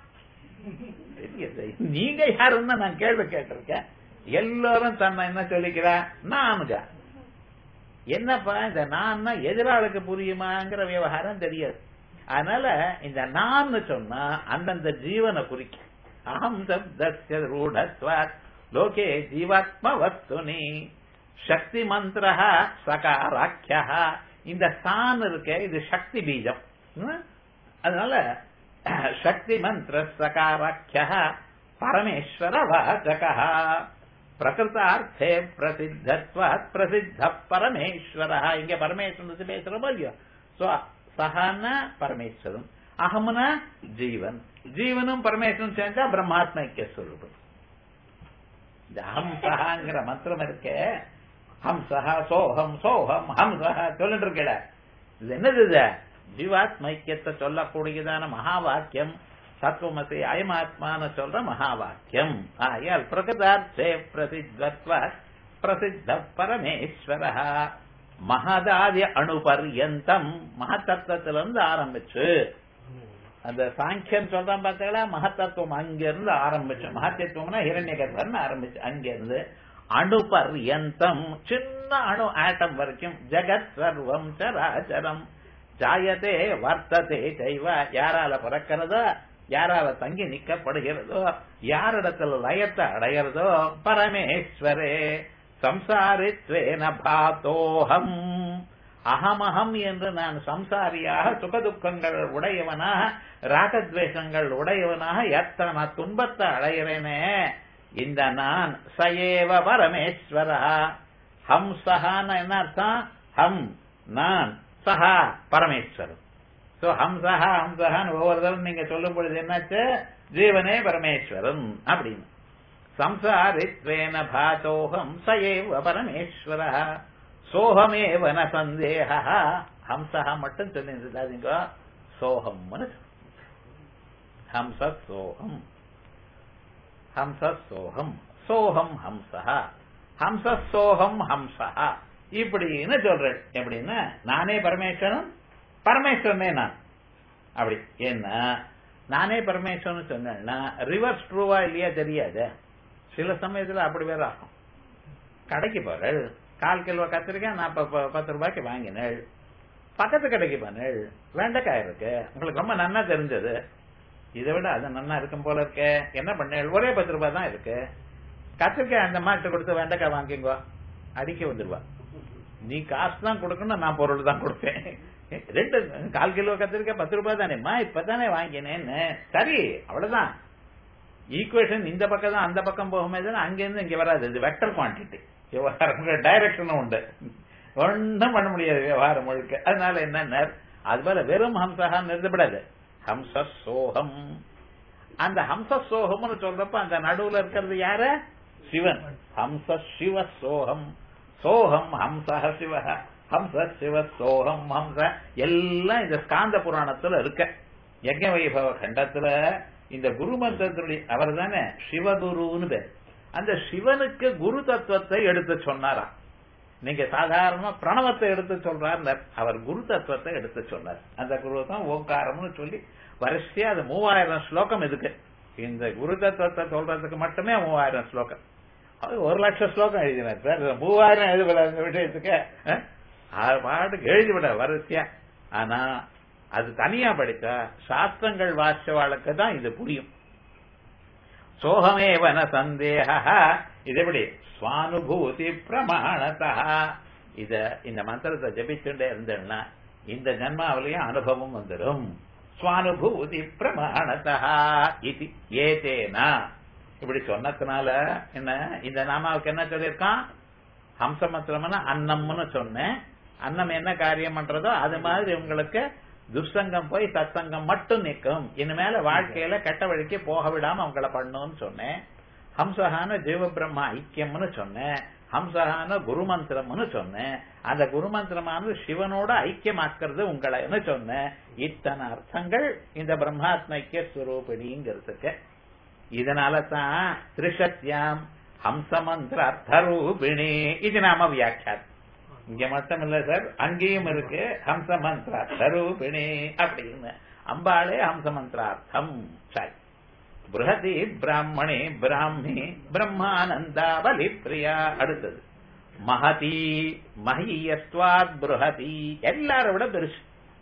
நீங்க யாருன்னு நான் கேள்வி கேட்டிருக்கேன் எல்லாரும் தன்னை என்ன சொல்லிக்கிறா நானுங்க என்னப்பா இந்த நான் எதிராளுக்கு புரியுமாங்கிற விவகாரம் தெரியாது அதனால இந்த நான் சொன்னா அந்தந்த ஜீவனை குறிக்கும் அகம் சப்தஸ்ய ரூடத்வாத் லோகே ஜீவாத்ம வஸ்துனி சக்தி மந்திர சகாராக்கிய இந்த சான் இருக்க இது சக்தி பீஜம் அதனால சக்தி மந்திர சகாராக்கிய பரமேஸ்வர வாச்சக பிரகிருத்தார்த்தே பிரசித்தத்வாத் பிரசித்த பரமேஸ்வர இங்க பரமேஸ்வரன் பேசுறோமோ இல்லையோ சோ சஹான பரமேஸ்வரன் அகம்னா ஜீவன் ஜீவனும் பரமேஸ்வரன் சேர்ந்தா பிரம்மாத்ம ஐக்கிய ஸ்வரூபம் இந்த அகம் சஹாங்கிற மந்திரம் இருக்கே ஹம் சஹா சோஹம் சோஹம் ஹம் சஹா சொல்லிட்டு இருக்கல இது என்னது இது ஜீவாத்ம ஐக்கியத்தை சொல்லக்கூடியதான மகா வாக்கியம் சத்வமசி அயமாத்மான சொல்ற மகா வாக்கியம் ஆயால் பிரகதார்த்தே பிரசித்வத்வ பிரசித்த பரமேஸ்வர மகதாதி அணுபர்யந்தம் மகத்தத்துவத்திலிருந்து ஆரம்பிச்சு அந்த சாங்கியன் சொல்றான் பார்த்தீங்களா மகத்தத்துவம் அங்கிருந்து ஆரம்பிச்சு மகத்தத்துவம்னா ஹிரண்யகர்வன் ஆரம்பிச்சு அங்கிருந்து அணு பர்யந்தம் சின்ன அணு ஆட்டம் வரைக்கும் ஜெகத் சர்வம் சராச்சரம் ஜாயதே வர்த்ததே செய்வ யாரால பிறக்கிறதோ யாரால தங்கி நிக்கப்படுகிறதோ யாரிடத்துல லயத்தை அடைகிறதோ பரமேஸ்வரே சம்சாரித்வேன பாத்தோகம் அகமகம் என்று நான் சம்சாரியாக சுகதுக்கங்கள் உடையவனாக ராகத்வேஷங்கள் உடையவனாக எத்தனை துன்பத்தை அடைகிறேனே இந்த நான் சயேவ பரமேஸ்வர ஹம் சஹான்னு என்ன அர்த்தம் ஹம் நான் சஹா பரமேஸ்வரன் சோ ஹம்சஹா ஹம்சஹான்னு ஒவ்வொரு தரம் நீங்க சொல்லும் பொழுது என்னாச்சு ஜீவனே பரமேஸ்வரன் அப்படின்னு சம்சாரித்வேன பாதோகம் சயேவ பரமேஸ்வர சோகமேவ ந சந்தேக ஹம்சஹா மட்டும் சொல்லியிருந்தாதீங்க சோகம்னு ஹம்ச சோகம் ஹம்ச சோகம் சோகம் ஹம்சஹா ஹம்ச சோகம் ஹம்சஹா இப்படின்னு சொல்றேன் எப்படின்னா நானே பரமேஸ்வரன் பரமேஸ்வரனே நான் அப்படி என்ன நானே பரமேஸ்வரன் சொன்னேன்னா ரிவர்ஸ் ட்ரூவா இல்லையா தெரியாது சில சமயத்துல அப்படி வேற ஆகும் கடைக்கு போறேள் கால் கிலோ கத்திரிக்காய் நான் பத்து ரூபாய்க்கு வாங்கினேள் பக்கத்து கடைக்கு போனேள் வெண்டைக்காய் இருக்கு உங்களுக்கு ரொம்ப நன்னா தெரிஞ்சது இதை விட அது நன்னா இருக்கும் போல இருக்கே என்ன பண்ண ஒரே பத்து ரூபாய் தான் இருக்கு கத்திரிக்காய் அந்த மாட்டு கொடுத்து வெண்டைக்காய் வாங்கிங்கோ அடிக்க வந்துருவா நீ காசு தான் கொடுக்கணும் நான் பொருள் தான் கொடுப்பேன் ரெண்டு கால் கிலோ கத்திரிக்காய் பத்து ரூபாய் தானேம்மா இப்பதானே வாங்கினேன்னு சரி அவ்வளவுதான் ஈக்குவேஷன் இந்த பக்கம் தான் அந்த பக்கம் போகுமே தானே அங்கிருந்து இங்க வராது இது வெக்டர் குவான்டிட்டி விவகாரம் டைரக்ஷனும் உண்டு ஒன்றும் பண்ண முடியாது விவகாரம் முழுக்க அதனால என்ன அது போல வெறும் ஹம்சகான்னு நிறுத்தப்படாது ஹம்ச சோகம் அந்த ஹம்ச சோகம்னு சொல்றப்ப அந்த நடுவுல இருக்கிறது யாரு சிவன் ஹம்ச சிவ சோகம் சோகம் ஹம்ச சிவ ஹம்ச சிவ சோகம் ஹம்ச எல்லாம் இந்த ஸ்காந்த புராணத்துல இருக்க யஜ்ஞ வைபவ கண்டத்துல இந்த குரு மந்திரத்துடைய அவர் தானே சிவகுருன்னு பேர் அந்த சிவனுக்கு குரு தத்துவத்தை எடுத்து சொன்னாராம் நீங்க சாதாரணமா பிரணவத்தை எடுத்து சொல்றார் அவர் குரு தத்துவத்தை எடுத்து சொன்னார் அந்த குரு தான் ஓங்காரம்னு சொல்லி வரிசையா அது மூவாயிரம் ஸ்லோகம் இதுக்கு இந்த குரு தத்துவத்தை சொல்றதுக்கு மட்டுமே மூவாயிரம் ஸ்லோகம் அது ஒரு லட்சம் ஸ்லோகம் எழுதினார் சார் மூவாயிரம் எழுதல அந்த விஷயத்துக்கு அது பாட்டுக்கு எழுதிவிட வரிசையா ஆனா அது தனியா படித்தா சாஸ்திரங்கள் வாசிச்சவாளுக்கு தான் இது புரியும் சோகமேவன சந்தேக இது எப்படி சுவானுபூதி பிரமாணத்தா இத இந்த மந்திரத்தை ஜபிச்சுட்டே இருந்தேன்னா இந்த ஜன்மாவிலையும் அனுபவம் வந்துடும் சுவானுபூதி பிரமாணத்தா இது ஏதேனா இப்படி சொன்னதுனால என்ன இந்த நாமாவுக்கு என்ன சொல்லியிருக்கான் ஹம்சமத்திரம்னா அன்னம்னு சொன்னேன் அன்னம் என்ன காரியம் பண்றதோ அது மாதிரி உங்களுக்கு துர்சங்கம் போய் சத்சங்கம் மட்டும் நிற்கும் இனிமேல வாழ்க்கையில கெட்ட வழிக்கு போக விடாம அவங்கள பண்ணுன்னு சொன்னேன் ஹம்சகான ஜீவ பிரம்மா ஐக்கியம்னு சொன்னேன் ஹம்சகான குருமந்திரம்னு சொன்னேன் அந்த குருமந்திரமானது சிவனோட ஐக்கியமாக்குறது உங்களைன்னு சொன்னேன் இத்தனை அர்த்தங்கள் இந்த பிரம்மாத்ம ஐக்கிய ஸ்வரூபிணிங்கிறதுக்கு இதனால தான் திரிசத்யாம் ஹம்சமந்திர அர்த்தரூபிணி இது நாம வியாக்கியாத் இங்க மட்டும் இல்ல சார் அங்கேயும் இருக்கு ஹம்ச மந்திரார்த்தரூபிணி அப்படின்னு அம்பாளே ஹம்ச மந்திரார்த்தம் சரி பிருஹதி பிராமணி பிராமி பிரம்மானந்தா பலி பிரியா அடுத்தது மகதி மஹியஸ்வாத் பிருஹதி எல்லாரை விட பெருசு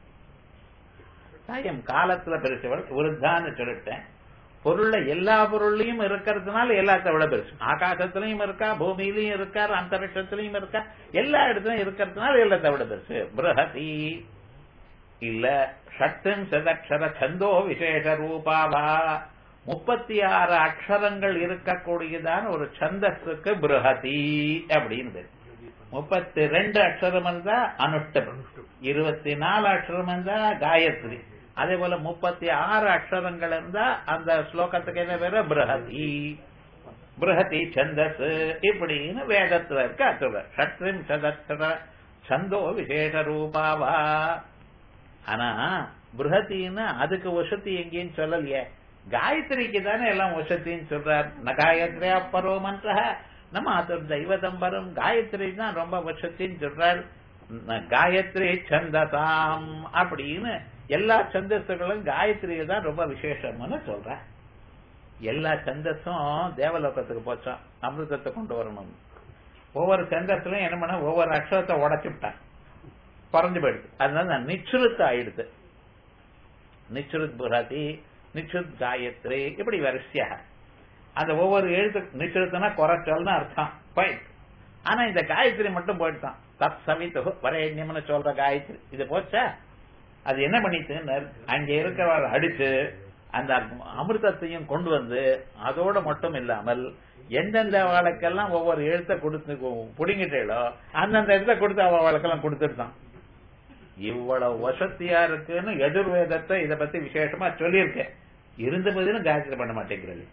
என் காலத்துல பெருசு விருத்தான்னு சொல்லிட்டேன் பொருள்ல எல்லா பொருள்லயும் இருக்கிறதுனால எல்லாத்த விட பெருசு ஆகாசத்திலையும் இருக்கா பூமியிலையும் இருக்கார் அந்தரிஷத்திலையும் இருக்கா எல்லா இடத்துலயும் இருக்கிறதுனால எல்லாத்த விட பெருசு பிரஹதி இல்ல ஷட்டும் சதக்ஷர சந்தோ விசேஷ ரூபாவா முப்பத்தி ஆறு அக்ஷரங்கள் இருக்கக்கூடியதான ஒரு சந்தஸுக்கு பிரஹதி அப்படின்னு முப்பத்தி ரெண்டு அக்ஷரம் இருந்தா அனுஷ்டம் இருபத்தி நாலு அக்ஷரம் இருந்தா காயத்ரி அதே போல முப்பத்தி ஆறு அக்ஷரங்கள் இருந்தா அந்த ஸ்லோகத்துக்கு என்ன பேரு பிரஹதி பிரஹதி சந்தஸ் இப்படின்னு வேதத்துல இருக்க அசுர சத்ரிம் சதஸ்ர சந்தோ விசேஷ ரூபாவா ஆனா பிரஹத்தின்னு அதுக்கு வசதி எங்கேயும் சொல்லலையே காயத்ரிக்கு தானே எல்லாம் வசத்தின்னு சொல்றார் ந காயத்ரியா பரோ மந்திர நம்ம அது தெய்வதம்பரம் காயத்ரி தான் ரொம்ப வசத்தின்னு சொல்றார் காயத்ரி சந்ததாம் அப்படின்னு எல்லா சந்தஸ்துகளும் காயத்ரியை தான் ரொம்ப விசேஷம்னு சொல்ற எல்லா சந்தஸும் தேவலோகத்துக்கு போச்சோம் அமிர்தத்தை கொண்டு வரணும் ஒவ்வொரு சந்தஸ்துலையும் என்ன பண்ண ஒவ்வொரு அக்ஷரத்தை உடச்சு விட்டான் குறைஞ்சு போயிடுது அதனால நிச்சுருத்து ஆயிடுது நிச்சுருத் புராதி நிச்சுருத் காயத்ரி இப்படி வரிசையாக அந்த ஒவ்வொரு எழுத்து நிச்சுருத்துனா குறைச்சல்னு அர்த்தம் போயிட்டு ஆனா இந்த காயத்ரி மட்டும் போயிட்டான் தத் சவித்து வரேண்யம்னு சொல்ற காயத்ரி இது போச்சா அது என்ன பண்ணிட்டு அங்க இருக்கிறவர் அடிச்சு அந்த அமிர்தத்தையும் கொண்டு வந்து அதோட மட்டும் இல்லாமல் எந்தெந்த அவளுக்கெல்லாம் ஒவ்வொரு எழுத்தை கொடுத்து புடிங்கிட்டேளோ அந்தந்த இடத்த கொடுத்து அவளுக்கெல்லாம் கொடுத்துருந்தான் இவ்வளவு வசதியா இருக்குன்னு எதிர்வேதத்தை இத பத்தி விசேஷமா சொல்லியிருக்கேன் இருந்த போதிலும் காயத்ரி பண்ண மாட்டேங்கிறது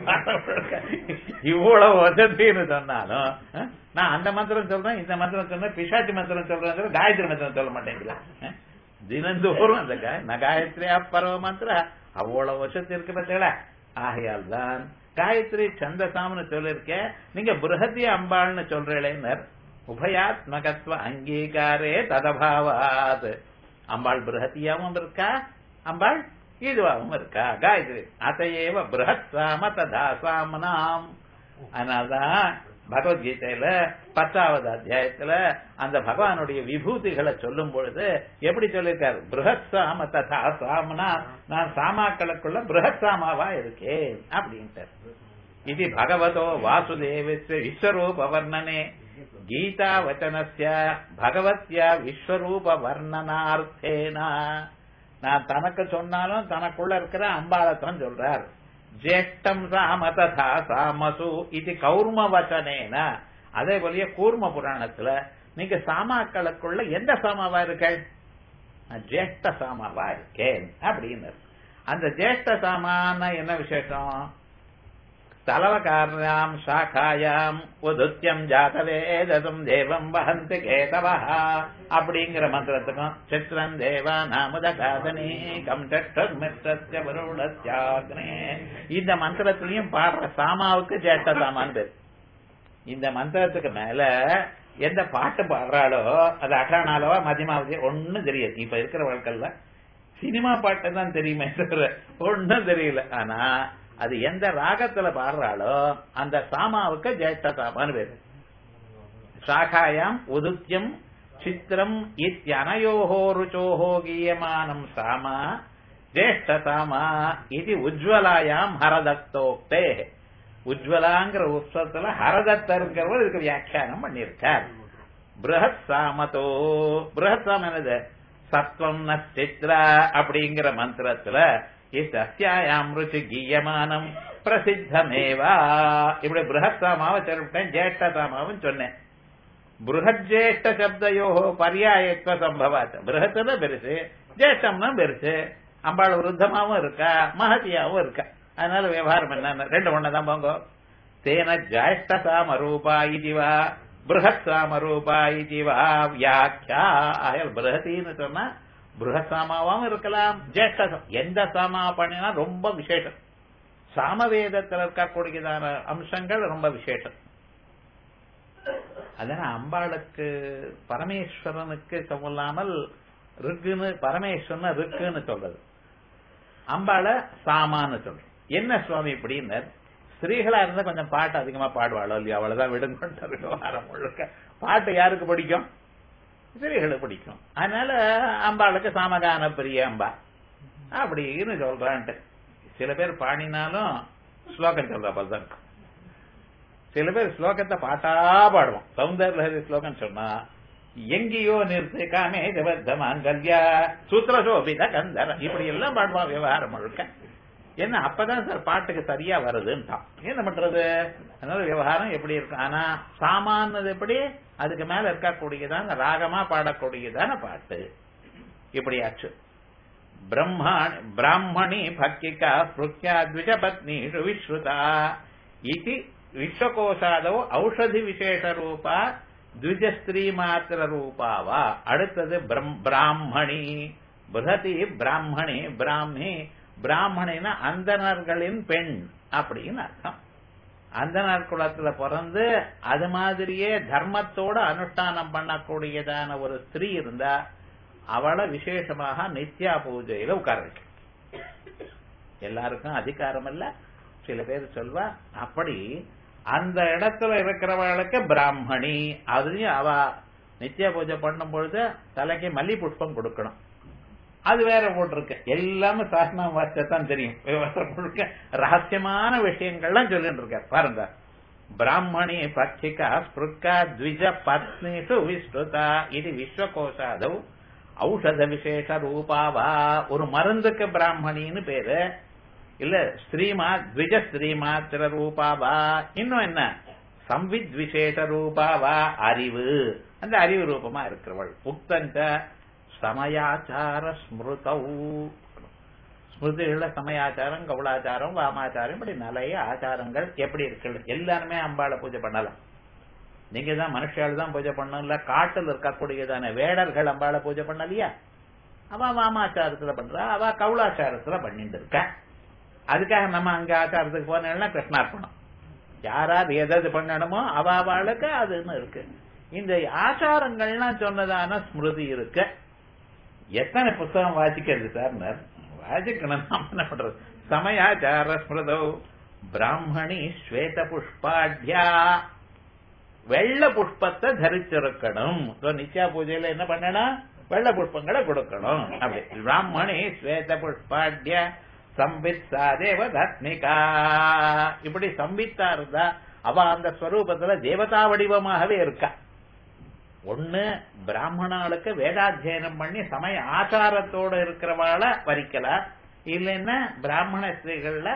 இவ்வளவு வசதின்னு சொன்னாலும் நான் அந்த மந்திரம் சொல்றேன் இந்த மந்திரம் சொல்றேன் பிசாச்சி மந்திரம் சொல்றேன் காயத்ரி மந்திரம் சொல்ல மாட்டேங்கிறேன் தினந்தோறும் அந்த நகாயத்ரி அப்பரவ மந்திர அவ்வளவு வருஷத்து இருக்கு பார்த்தீங்களா ஆகையால் தான் காயத்ரி சந்தசாம்னு சொல்லிருக்கேன் நீங்க பிருகதி அம்பாள்னு சொல்றேனர் உபயாத்மகத்துவ அங்கீகாரே ததபாவாத் அம்பாள் பிருகத்தியாவும் இருக்கா அம்பாள் இதுவாகவும் இருக்கா காயத்ரி அதையேவ பிருஹத் சாம ததா சாமனாம் அதனால்தான் பகவத்கீதையில பத்தாவது அத்தியாயத்துல அந்த பகவானுடைய விபூதிகளை சொல்லும் பொழுது எப்படி சொல்லியிருக்காரு பிருஹத் சாம ததா சாமனா நான் சாமாக்களுக்குள்ள பிருஹத் சாமாவா இருக்கேன் அப்படின்ட்டு இது பகவதோ வாசுதேவஸ்ய விஸ்வரூப வர்ணனே கீதா வச்சனஸ்ய பகவத்யா விஸ்வரூப வர்ணனார்த்தேனா நான் தனக்கு சொன்னாலும் தனக்குள்ள இருக்கிற அம்பாளத்தான் சொல்றார் ஜேஷ்டம் சாம ததா சாமசு இது கௌர்ம வச்சனேன அதே போலயே கூர்ம புராணத்துல நீங்க சாமாக்களுக்குள்ள எந்த சாமாவா இருக்க ஜேஷ்ட சாமாவா இருக்கேன் அப்படின்னு அந்த ஜேஷ்ட சாமான என்ன விசேஷம் தலவகாரியாம் சாக்காயாம் உதுத்தியம் ஜாதவேதம் தேவம் வஹந்தி கேதவா அப்படிங்கிற மந்திரத்துக்கும் சித்திரம் தேவா நாமதகாதனே கம் மித்திரஸ்ய வருடத்யாக்னே இந்த மந்திரத்திலையும் பாடுற சாமாவுக்கு ஜேஷ்ட சாமான் பேர் இந்த மந்திரத்துக்கு மேல எந்த பாட்டு பாடுறாளோ அது அகரானாலவா மதியமாவதி ஒன்னும் தெரியாது இப்ப இருக்கிற வழக்கல்ல சினிமா பாட்டு தான் தெரியுமே தவிர ஒன்னும் தெரியல ஆனா அது எந்த ராகத்துல பாடுறாளோ அந்த சாமாவுக்கு ஜேஷ்ட சாமான்னு பேரு சாகாயாம் உதுத்தியம் சித்திரம் இத்தியனயோஹோ ருச்சோஹோ கீயமானம் சாமா ஜேஷ்ட சாமா இது உஜ்வலாயாம் ஹரதத்தோக்தே உஜ்வலாங்கிற உற்சவத்துல ஹரதத்தருங்கிறவர் இதுக்கு வியாக்கியானம் பண்ணியிருக்கார் பிருஹத் சாமதோ பிருஹத் சாமம் என்னது சத்வம் ந சித்ரா அப்படிங்கிற மந்திரத்துல இத்தியாயாம் ருச்சி கீயமானம் பிரசித்தமேவா இப்படி பிருஹத் சாமாவை சொல்லிவிட்டேன் ஜேஷ்ட சாமாவும் சொன்னேன் பிருஹத் ஜேஷ்ட சப்தையோ பரியாயத்துவ சம்பவாத் பிருஹத்னா பெருசு ஜேஷ்டம்னா பெருசு அம்பாள் விருத்தமாவும் இருக்கா மகதியாவும் இருக்கா அதனால விவகாரம் என்ன ரெண்டு ஒண்ணுதான் போங்க தேன ஜேஷ்ட சாமரூபா இதுவா பிருஹத் சாமரூபா இதுவா வியாக்கியா ஆயல் பிருஹத்தின்னு சொன்னா பிருஹத் சாமாவும் இருக்கலாம் ஜேஷ்ட எந்த சாமா பண்ணினா ரொம்ப விசேஷம் சாமவேதத்தில் இருக்கக்கூடியதான அம்சங்கள் ரொம்ப விசேஷம் அதனால அம்பாளுக்கு பரமேஸ்வரனுக்கு சொல்லாமல் ருக்குன்னு பரமேஸ்வரன் ருக்குன்னு சொல்றது அம்பாளை சாமான்னு சொல்றோம் என்ன சுவாமி இப்படின்னு ஸ்திரீகளா இருந்தா கொஞ்சம் பாட்டு அதிகமா பாடுவாளோ இல்லையா அவ்வளவுதான் விடுங்கன்ற விவகாரம் முழுக்க பாட்டு யாருக்கு பிடிக்கும் ஸ்திரீகளுக்கு பிடிக்கும் அதனால அம்பாளுக்கு சாமகான பிரிய அம்பா அப்படின்னு சொல்றான்ட்டு சில பேர் பாடினாலும் ஸ்லோகம் சொல்ற போல தான் இருக்கும் சில பேர் ஸ்லோகத்தை பாட்டா பாடுவோம் சௌந்தர்லஹரி ஸ்லோகம் சொன்னா எங்கேயோ நிறுத்து காமே ஜபத்த மாங்கல்யா சூத்திரசோபித கந்தர இப்படி எல்லாம் பாடுவான் விவகாரம் முழுக்க என்ன அப்பதான் சார் பாட்டுக்கு சரியா வருதுன்ட்டான் என்ன பண்றது அதனால விவகாரம் எப்படி இருக்கும் ஆனா சாமானது எப்படி அதுக்கு மேல இருக்கக்கூடியதான ராகமா பாடக்கூடியதான பாட்டு இப்படியாச்சு பிரம்மாணி பிராமணி பக்திகா ஸ்ருத்யா த்விஜபத்னீஷு விஸ்ருதா இது விஸ்வகோஷாதவோ ஔஷதி விசேஷ ரூபா த்விஜஸ்திரீ மாத்திர ரூபாவா அடுத்தது பிராமணி பிரகதி பிராமணி பிராமி பிராமணினா அந்தணர்களின் பெண் அப்படின்னு அர்த்தம் அந்தனர் குலத்துல பிறந்து அது மாதிரியே தர்மத்தோட அனுஷ்டானம் பண்ணக்கூடியதான ஒரு ஸ்திரீ இருந்தா அவளை விசேஷமாக நித்யா பூஜையில உட்கார வைக்க எல்லாருக்கும் அதிகாரம் இல்ல சில பேர் சொல்வா அப்படி அந்த இடத்துல இருக்கிறவளுக்கு பிராமணி அதுலயும் அவ நித்திய பூஜை பண்ணும் பொழுது தலைக்கு மல்லி புஷ்பம் கொடுக்கணும் அது வேற போட்டிருக்கு எல்லாமே சாஸ்திரம் வாசித்தான் தெரியும் விவசாயம் முழுக்க ரகசியமான விஷயங்கள்லாம் சொல்லிட்டு இருக்கார் பாருங்க பிராமணி பட்சிகா ஸ்பிருக்கா த்விஜ பத்னிஷு விஸ்ருதா இது விஸ்வகோஷாதவ் ஔஷத விசேஷ ரூபாவா ஒரு மருந்துக்கு பிராமணின்னு பேரு இல்ல ஸ்ரீமா த்விஜ ஸ்ரீமாத்திர ரூபாவா இன்னும் என்ன சம்வித் விசேஷ ரூபாவா அறிவு அந்த அறிவு ரூபமா இருக்கிறவள் உக்தஞ்ச சமயாச்சார ஸ்மிருதௌ ஸ்மிருதிகள சமயாச்சாரம் கவுளாச்சாரம் வாமாச்சாரம் இப்படி நிறைய ஆச்சாரங்கள் எப்படி இருக்கு எல்லாருமே அம்பாளை பூஜை பண்ணலாம் நீங்க தான் மனுஷால் தான் பூஜை பண்ணல காட்டில் இருக்கக்கூடியதான வேடர்கள் அம்பாளை பூஜை பண்ணலையா அவ வாமாச்சாரத்துல பண்றா அவ கவுளாச்சாரத்துல பண்ணிட்டு இருக்கா அதுக்காக நம்ம அங்க ஆச்சாரத்துக்கு போனா கிருஷ்ணார்ப்பணம் யாராவது எதாவது பண்ணணுமோ அவ அவளுக்கு அதுன்னு இருக்கு இந்த ஆச்சாரங்கள்லாம் சொன்னதான ஸ்மிருதி இருக்கு எத்தனை புத்தகம் வாசிக்கிறது சார் வாசிக்கணும் நாம என்ன பண்றது சமயாச்சார ஸ்மிருதோ பிராமணி ஸ்வேத புஷ்பாட்யா வெள்ளை புஷ்பத்தை தரிச்சிருக்கணும் So, நித்யா பூஜையில என்ன பண்ணணும் வெள்ளை புஷ்பங்களை கொடுக்கணும் அப்படி பிராமணி ஸ்வேத புஷ்பாட்ய சம்பித்தா தேவதத்னிகா இப்படி சம்பித்தா இருந்தா அவ அந்த ஸ்வரூபத்துல தேவதா வடிவமாகவே இருக்கா ஒண்ணு பிராமணாளுக்கு வேதாத்தியனம் பண்ணி சமய ஆச்சாரத்தோட இருக்கிறவாள வரிக்கலாம் இல்லைன்னா பிராமண ஸ்திரீகள்ல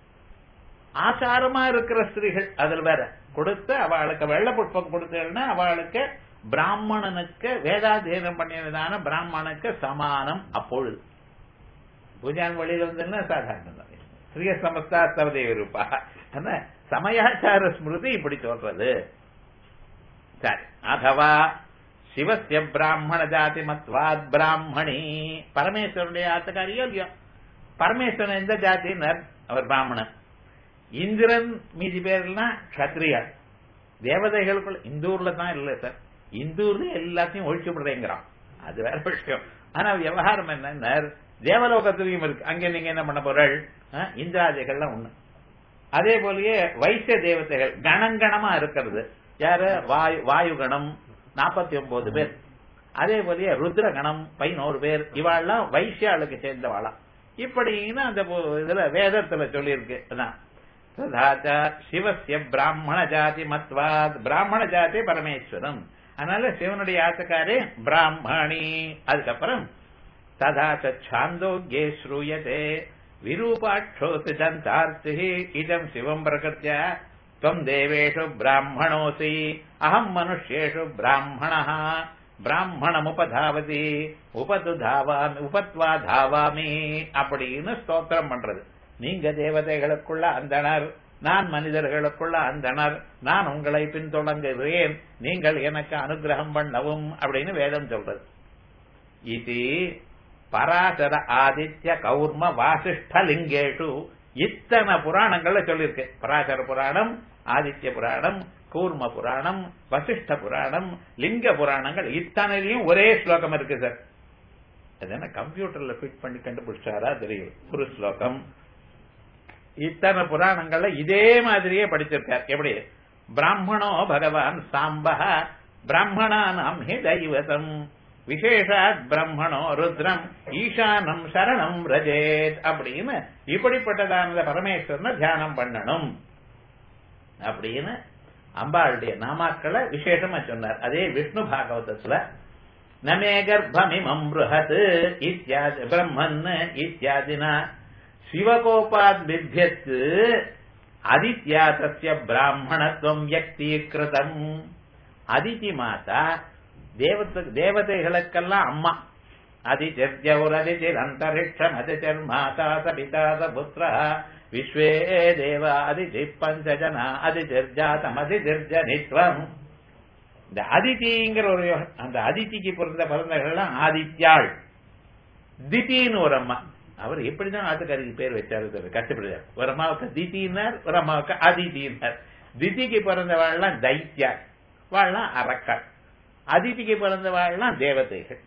ஆச்சாரமா இருக்கிற ஸ்திரீகள் அதுல வேற கொடுத்து அவளுக்கு வெள்ள புஷ்பம் கொடுத்தேன்னா அவளுக்கு பிராமணனுக்கு வேதாத்தியனம் பண்ணியதான பிராமணனுக்கு சமானம் அப்பொழுது பூஜான் வழியில வந்து சாதாரணம் தான் ஸ்ரீய சமஸ்தா தவதேவி இருப்பா ஆனா சமயாச்சார ஸ்மிருதி இப்படி சொல்றது சரி அதவா சிவசிய பிராமண ஜாதி மத்வாத் பிராமணி பரமேஸ்வரனுடைய ஆத்தக்காரியோ இல்லையோ பரமேஸ்வரன் எந்த ஜாதியினர் அவர் பிராமணன் இந்திரன் மீதி பேர்லாம் கத்திரியார் தேவதைகளுக்குள்ள இந்தூர்ல தான் இல்ல சார் இந்தூர்ல எல்லாத்தையும் ஒழிச்சு விடுறேங்கிறான் அது வேற விஷயம் ஆனா விவகாரம் என்ன தேவலோகத்திலையும் இருக்கு அங்க நீங்க என்ன பண்ண போறாள் இந்திராதிகள்லாம் ஒண்ணு அதே போலயே வைசிய தேவதைகள் கணங்கணமா இருக்கிறது யாரு வாயு வாயு கணம் நாற்பத்தி ஒன்பது பேர் அதே போலயே ருத்ர கணம் பதினோரு பேர் இவாள்லாம் வைசியாளுக்கு சேர்ந்தவாளா இப்படின்னு அந்த இதுல வேதத்துல சொல்லியிருக்கு அதான் ததாச்ச சிவசிய பிராமண ஜாதி மத்வாத் பிராமண ஜாதி பரமேஸ்வரம் அதனால சிவனுடைய ஆசக்காரே பிராமணி அதுக்கப்புறம் ததாச்ச சாந்தோக்கியே ஸ்ரூயதே விரூபாட்சோசி தந்தார்த்தி இதம் சிவம் பிரகிருத்திய त्वम् देवेषु ब्राह्मणोऽसि अहम् मनुष्येषु ब्राह्मणः பிராமணமுபதாவதி உபது தாவாமி உபத்வா தாவாமி அப்படின்னு ஸ்தோத்திரம் பண்றது நீங்க தேவதைகளுக்குள்ள அந்தனர் நான் மனிதர்களுக்குள்ள அந்தனர் நான் உங்களை பின்தொடங்குகிறேன் நீங்கள் எனக்கு அனுகிரகம் பண்ணவும் அப்படின்னு வேதம் சொல்றது இது பராசர ஆதித்ய கௌர்ம வாசிஷ்ட லிங்கேஷு இத்தனை புராணங்கள்ல சொல்லியிருக்கு பராசர புராணம் ஆதித்ய புராணம் கூர்ம புராணம் வசிஷ்ட புராணம் லிங்க புராணங்கள் இத்தனைலையும் ஒரே ஸ்லோகம் இருக்கு சார் அது என்ன கம்ப்யூட்டர்ல ஃபிட் பண்ணி கண்டுபிடிச்சாரா தெரியும் ஒரு ஸ்லோகம் இத்தனை புராணங்கள்ல இதே மாதிரியே படிச்சிருக்கார் எப்படி பிராமணோ பகவான் சாம்பா பிராமணானாம் ஹி தைவதம் விசேஷாத் பிரம்மணோ ருத்ரம் ஈசானம் சரணம் ரஜேத் அப்படின்னு இப்படிப்பட்டதான பரமேஸ்வரனை தியானம் பண்ணணும் அப்படின்னு அம்பாளுடைய நாமாக்களை விசேஷமா சொன்னார் அதே விஷ்ணு பாகவதத்துல நமே கர்ப்பமிமம் ருஹத் இத்தியாதி பிரம்மன் இத்தியாதினா சிவகோபாத் பித்தியத்து அதித்யா தஸ்ய பிராமணத்துவம் வியக்தீகிருதம் அதிதி மாதா தேவத்து தேவதைகளுக்கெல்லாம் அம்மா அதிஜர்ஜௌரதிஜிர் அந்தரிக்ஷம் அதிஜர் மாதா சபிதா புத்திர விஸ்வே தேவ அதிஜி பஞ்சஜனா அதிஜர்ஜாதம் அதிஜர்ஜனித்வம் இந்த அதிதிங்கிற ஒரு அந்த அதிதிக்கு பிறந்த பிறந்தகள்லாம் ஆதித்யாள் தித்தின்னு ஒரு அம்மா அவர் எப்படிதான் ஆத்துக்காரிக்கு பேர் வச்சாரு கஷ்டப்படுறார் ஒரு அம்மாவுக்கு தித்தினார் ஒரு அம்மாவுக்கு அதிதினார் திதிக்கு பிறந்தவாள்லாம் தைத்யா வாழலாம் அரக்காள் அதிதிக்கு பிறந்தவாள்லாம் தேவதைகள்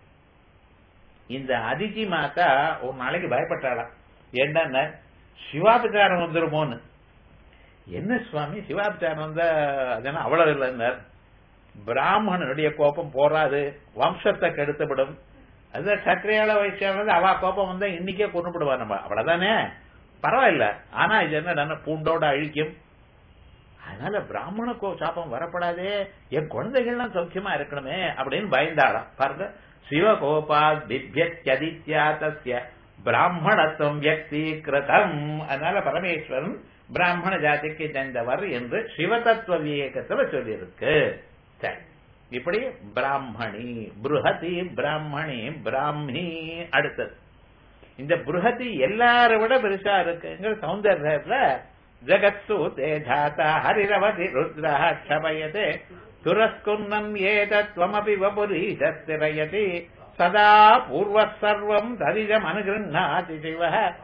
இந்த அதிதி மாதா ஒரு நாளைக்கு பயப்பட்டாளாம் என்னன்னா சிவாபிச்சாரம் வந்துருமோன்னு என்ன சுவாமி சிவாபிச்சாரம் வந்தா அதெல்லாம் அவ்வளவு இல்லைன்னார் பிராமணனுடைய கோபம் போராது வம்சத்தை கெடுத்துவிடும் அது சத்திரையால வயசானது அவ கோபம் வந்தா இன்னைக்கே கொண்டுபிடுவா நம்ம அவ்வளவுதானே பரவாயில்ல ஆனா இது என்ன பூண்டோட அழிக்கும் அதனால பிராமண கோ சாபம் வரப்படாதே என் குழந்தைகள்லாம் சௌக்கியமா இருக்கணுமே அப்படின்னு பயந்தாளாம் பாருங்க சிவகோபா திவ்யத்யதித்யா தஸ்ய பிராமணத்துவம் வியக்தி கிருதம் அதனால பரமேஸ்வரன் பிராமண ஜாதிக்கு சேர்ந்தவர் என்று சிவதத்துவ விவேகத்துல சொல்லியிருக்கு சரி இப்படி பிராமணி புருஹதி பிராமணி பிராமி அடுத்தது இந்த புருஹதி எல்லாரை விட பெருசா இருக்குங்கிற சௌந்தர்யத்துல ஜகத்சு தே ஜாதா ஹரிரவதி ருத்ரா க்ஷபயதே துரஸ்குன்னம் ஏதத்வமபி வபுரீஷஸ்திரயதி சதா பூர்வ சர்வம் தரிஜம் அனுகிருண்ணாதி சிவ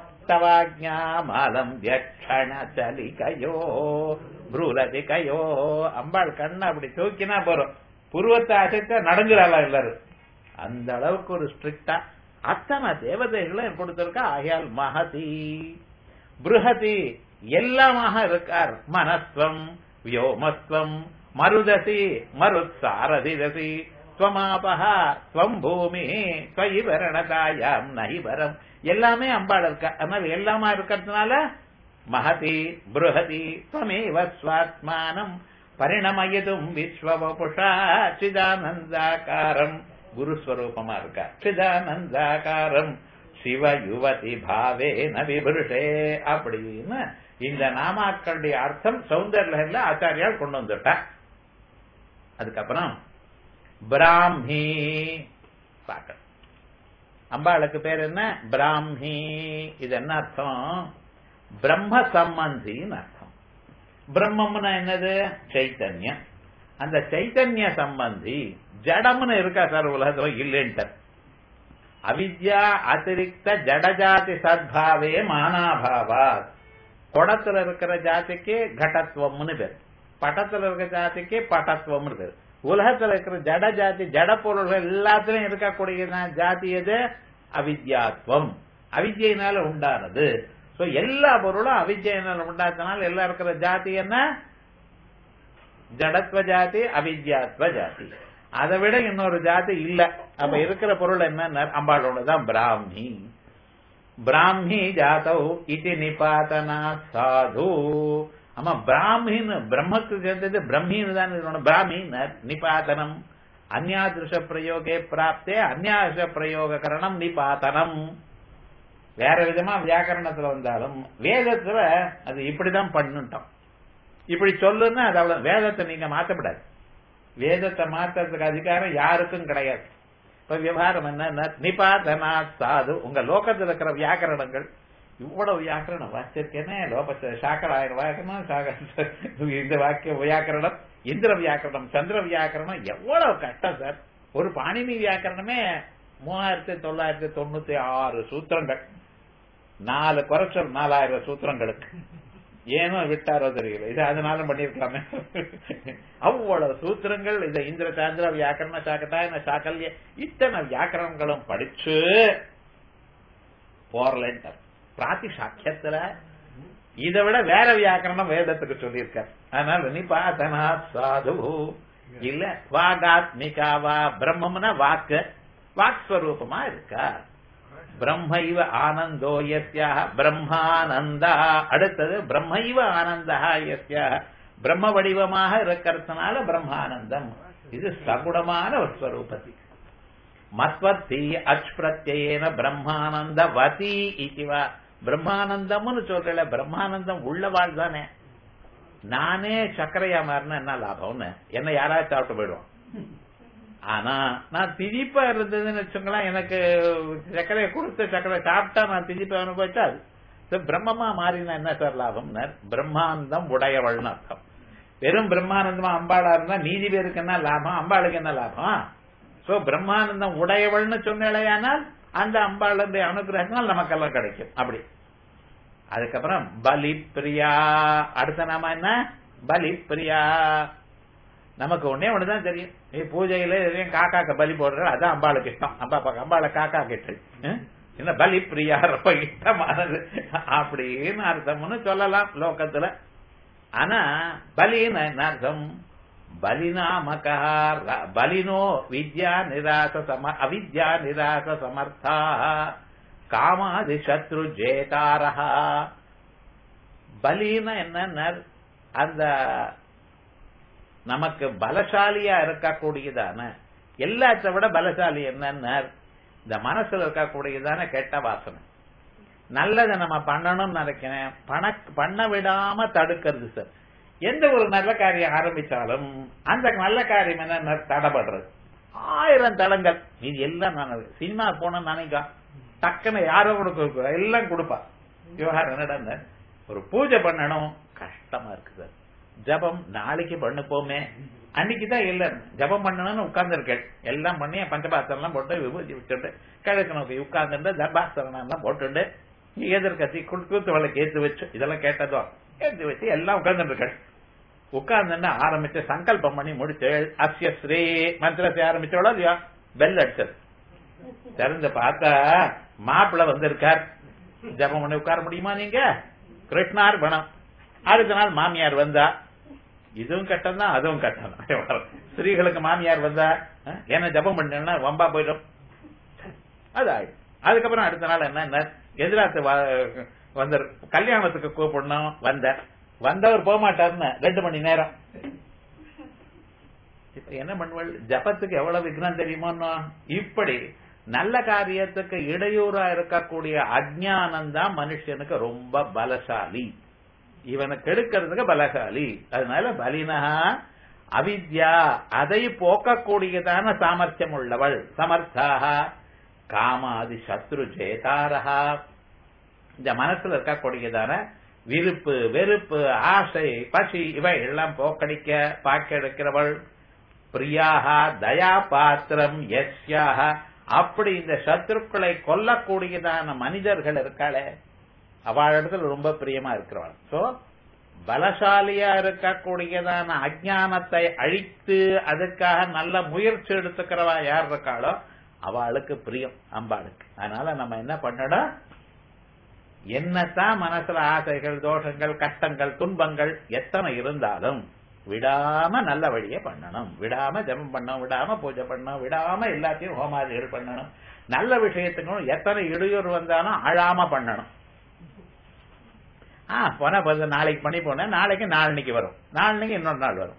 தவாஜ்ஞாமாலம் வியக்ஷண சலிகையோ ப்ரூலதிகையோ அம்பாள் கண்ணை அப்படி தூக்கினா போறோம் புருவத்தை அசைத்தா நடங்குறாளா எல்லாரும் அந்த அளவுக்கு ஒரு ஸ்ட்ரிக்டா அத்தனை தேவதைகளை கொடுத்திருக்கா ஆயால் மகதி புருஹதி எல்லாமாக இருக்கார் மனஸ்வம் व्योमस्त्वम् मरुदसि मरुत्सारधिरसि त्वमापः त्वம் பூமி त्वयि வரணதாயாம் நஹி வரம் எல்லாமே அம்பாள் இருக்கா அதனால எல்லாமா இருக்கிறதுனால மகதி புருஹதி त्वमेव ஸ்வாத்மானம் பரிணமயதும் விஸ்வபுஷா சிதானந்தாகாரம் குருஸ்வரூபமா இருக்கா சிதானந்தாகாரம் சிவ யுவதி பாவே நவிபுருஷே அப்படின்னு இந்த நாமாக்களுடைய அர்த்தம் சௌந்தர்ல ஆச்சாரியால் கொண்டு வந்துட்டா அதுக்கப்புறம் பிராமி பார்க்க அம்பாளுக்கு பேர் என்ன பிராமி இது என்ன அர்த்தம் பிரம்ம சம்பந்தின்னு அர்த்தம் பிரம்மம்னா என்னது சைத்தன்யம் அந்த சைத்தன்ய சம்பந்தி ஜடம்னு இருக்கா சார் உலகத்துல இல்லைன்ட்டு அவித்யா அதிரிக்த ஜடஜாதி சத்பாவே மானாபாவா குடத்துல இருக்கிற ஜாதிக்கு கடத்துவம்னு பேர் பட்டத்துல இருக்கிற ஜாதிக்கு பட்டத்துவம்னு பேர் உலகத்துல இருக்கிற ஜட ஜாதி ஜட பொருள்கள் எல்லாத்திலும் இருக்கக்கூடிய ஜாதி எது அவித்யாத்வம் அவித்யினால உண்டானது சோ எல்லா பொருளும் அவித்யினால உண்டாதனால எல்லாம் இருக்கிற ஜாதி என்ன ஜடத்வ ஜாதி அவித்யாத்வ ஜாதி அதை விட இன்னொரு ஜாதி இல்ல அப்ப இருக்கிற பொருள் என்ன அம்பாளோடதான் பிராமி பிராமி ஜாதௌ இது நிபாதனா சாது ஆமா பிராமின்னு பிரம்மத்துக்கு சேர்ந்தது பிரம்மின்னு தான் இருக்கணும் பிராமின்னர் நிபாதனம் அந்யாதிருஷ பிரயோகே பிராப்தே அந்யாதிருஷ பிரயோக கரணம் நிபாதனம் வேற விதமா வியாக்கரணத்துல வந்தாலும் வேதத்துல அது இப்படிதான் பண்ணுட்டோம் இப்படி சொல்லுன்னா அது அவ்வளவு வேதத்தை நீங்க மாத்தப்படாது வேதத்தை மாத்துறதுக்கு அதிகாரம் யாருக்கும் கிடையாது இப்ப விவகாரம் என்ன நிபாதனா சாது உங்க லோகத்தில் இருக்கிற வியாக்கரணங்கள் இவ்வளவு வியாக்கரணம் வச்சிருக்கேனே லோப சாக்கராயிரம் வியாக்கரணம் இந்த வாக்கிய வியாக்கரணம் இந்திர வியாக்கரணம் சந்திர வியாக்கரணம் எவ்வளவு கஷ்டம் சார் ஒரு பாணினி வியாக்கரணமே மூவாயிரத்தி தொள்ளாயிரத்தி தொண்ணூத்தி ஆறு சூத்திரங்கள் நாலு குறைச்சல் நாலாயிரம் சூத்திரங்களுக்கு ஏனோ விட்டாரோ தெரியல இது அதனால பண்ணிருக்கலாமே அவ்வளவு சூத்திரங்கள் இந்த இந்திர சாந்திர வியாக்கரண சாக்கட்டாய சாக்கல்ய இத்தனை வியாக்கரணங்களும் படிச்சு போர்லன்ட்டார் பிராத்தி சாக்கியத்துல இதை விட வேற வியாக்கரணம் வேதத்துக்கு சொல்லியிருக்கார் அதனால நிபாதனா சாது இல்ல வாகாத்மிகாவா பிரம்மம்னா வாக்கு வாக் ஸ்வரூபமா இருக்கா பிரம்ம இவ ஆனந்தோ யஸ்யா பிரம்மானந்தா அடுத்தது பிரம்ம இவ ஆனந்தா யஸ்யா பிரம்ம வடிவமாக இருக்கிறதுனால பிரம்மானந்தம் இது சகுணமான ஒரு ஸ்வரூபத்தி மத்வத்தி அச் பிரத்யேன பிரம்மானந்த வதி இதுவா பிரம்மானந்தம்னு சொல்றல பிரம்மானந்தம் உள்ளவாள் தானே நானே சர்க்கரையா மாறினா என்ன லாபம்னு என்ன யாராவது சாப்பிட்டு போயிடுவோம் ஆனா நான் திதிப்பா இருந்ததுன்னு வச்சுங்களேன் எனக்கு சர்க்கரையை கொடுத்து சர்க்கரை சாப்பிட்டா நான் திதிப்பை அனுபவிச்சா அது பிரம்மமா மாறினா என்ன சார் லாபம்னர் பிரம்மானந்தம் உடையவள்னு அர்த்தம் வெறும் பிரம்மானந்தமா அம்பாளா இருந்தா நீதி பேருக்கு என்ன லாபம் அம்பாளுக்கு என்ன லாபம் சோ பிரம்மானந்தம் உடையவள்னு சொன்னாலேயானால் அந்த அம்பாளுடைய அனுகிரகங்கள் நமக்கெல்லாம் கிடைக்கும் அப்படி அதுக்கப்புறம் பலி பிரியா அடுத்த நாம என்ன பலி பிரியா நமக்கு ஒன்னே ஒண்ணுதான் தெரியும் நீ பூஜையில எதையும் காக்காக்க பலி போடுற அதான் அம்பாளுக்கு இஷ்டம் அம்பா அம்பாளை காக்கா கிட்டு என்ன பலி பிரியா ரொம்ப இஷ்டமானது அப்படின்னு அர்த்தம்னு சொல்லலாம் லோகத்துல ஆனா பலின்னு என்ன அர்த்தம் பலிநாமகா பலினோ வித்யா நிராச சம அவித்யா நிராச சமர்த்தா காமாதி சத்ரு ஜேதாரஹா பலின்னா என்ன அந்த நமக்கு பலசாலியா இருக்கக்கூடியதான எல்லாத்த விட பலசாலி என்னன்னா இந்த மனசுல இருக்கக்கூடியதான கெட்ட வாசனை நல்லதை நம்ம பண்ணணும்னு நினைக்கிறேன் பண பண்ண விடாம தடுக்கிறது சார் எந்த ஒரு நல்ல காரியம் ஆரம்பிச்சாலும் அந்த நல்ல காரியம் என்ன தடப்படுறது ஆயிரம் தடங்கள் இது எல்லாம் நான் சினிமா போன நினைக்கா டக்குன்னு யாரோ கொடுக்க எல்லாம் கொடுப்பா விவகாரம் என்னடா ஒரு பூஜை பண்ணணும் கஷ்டமா இருக்கு சார் ஜபம் நாளைக்கு பண்ணுப்போமே அன்னைக்கு தான் இல்ல ஜபம் பண்ணணும்னு உட்கார்ந்துருக்கேன் எல்லாம் பண்ணி பஞ்சபாத்திரம் எல்லாம் போட்டு விபூதி வச்சுட்டு கிழக்கு நோக்கி உட்கார்ந்துட்டு தர்பாஸ்தரணம் எல்லாம் போட்டுட்டு எதிர்கத்தி குடுத்து வழக்கு ஏத்து வச்சு இதெல்லாம் கேட்டதோ ஏத்து வச்சு எல்லாம் உட்கார்ந்துட்டு இருக்கேன் உட்கார்ந்து ஆரம்பிச்சு சங்கல்பம் பண்ணி முடிச்சு அஸ்ய ஸ்ரீ மந்திரத்தை ஆரம்பிச்சோட இல்லையா பெல் அடிச்சது திறந்து பார்த்தா மாப்பிள்ள வந்திருக்கார் ஜபம் பண்ணி உட்கார முடியுமா நீங்க கிருஷ்ணார் பணம் அடுத்த நாள் மாமியார் வந்தா இதுவும் கட்டம் தான் அதுவும் கட்டம் தான் ஸ்திரீகளுக்கு மாமியார் வந்தா அஹ், என்ன ஜபம் பண்ணா வம்பா போயிடும் அது ஆயிடும் அதுக்கப்புறம் அடுத்த நாள் என்ன எதிராத்து வந்த கல்யாணத்துக்கு கூப்பிடணும் வந்த வந்தவர் போக மாட்டாருன்னு ரெண்டு மணி நேரம் இப்ப என்ன பண்ணுவள் ஜபத்துக்கு எவ்வளவு விக்னம் தெரியுமோ இப்படி நல்ல காரியத்துக்கு இடையூறா இருக்கக்கூடிய அஜ்ஞானம் தான் மனுஷனுக்கு ரொம்ப பலசாலி இவனை கெடுக்கிறதுக்கு பலசாலி அதனால பலினஹா அவித்யா அதை போக்கக்கூடியதான சாமர்த்தியம் உள்ளவள் சமர்த்தாக காமாதி சத்ரு ஜெயதாரஹா இந்த மனசுல இருக்கக்கூடியதான விருப்பு வெறுப்பு ஆசை பசி இவை எல்லாம் போக்கடிக்க பாக்கெடுக்கிறவள் பிரியாகா தயா பாத்திரம் யஸ்யாக அப்படி இந்த சத்ருக்களை கொல்லக்கூடியதான மனிதர்கள் இருக்காளே அவள் இடத்துல ரொம்ப பிரியமா இருக்கிறவள் சோ பலசாலியா இருக்கக்கூடியதான அஜானத்தை அழித்து அதுக்காக நல்ல முயற்சி எடுத்துக்கிறவா யார் இருக்காளோ அவளுக்கு பிரியம் அம்பாளுக்கு அதனால நம்ம என்ன பண்ணணும் என்னத்தான் மனசுல ஆசைகள் தோஷங்கள் கஷ்டங்கள் துன்பங்கள் எத்தனை இருந்தாலும் விடாம நல்ல வழியை பண்ணணும் விடாம ஜெபம் பண்ணணும் விடாம பூஜை பண்ணணும் விடாம எல்லாத்தையும் ஹோமாதிகள் பண்ணணும் நல்ல விஷயத்துக்கும் எத்தனை இடையூறு வந்தாலும் அழாம பண்ணணும் ஆ போன போது நாளைக்கு பண்ணி போனேன் நாளைக்கு நாளன்னைக்கு வரும் நாளன்னைக்கு இன்னொரு நாள் வரும்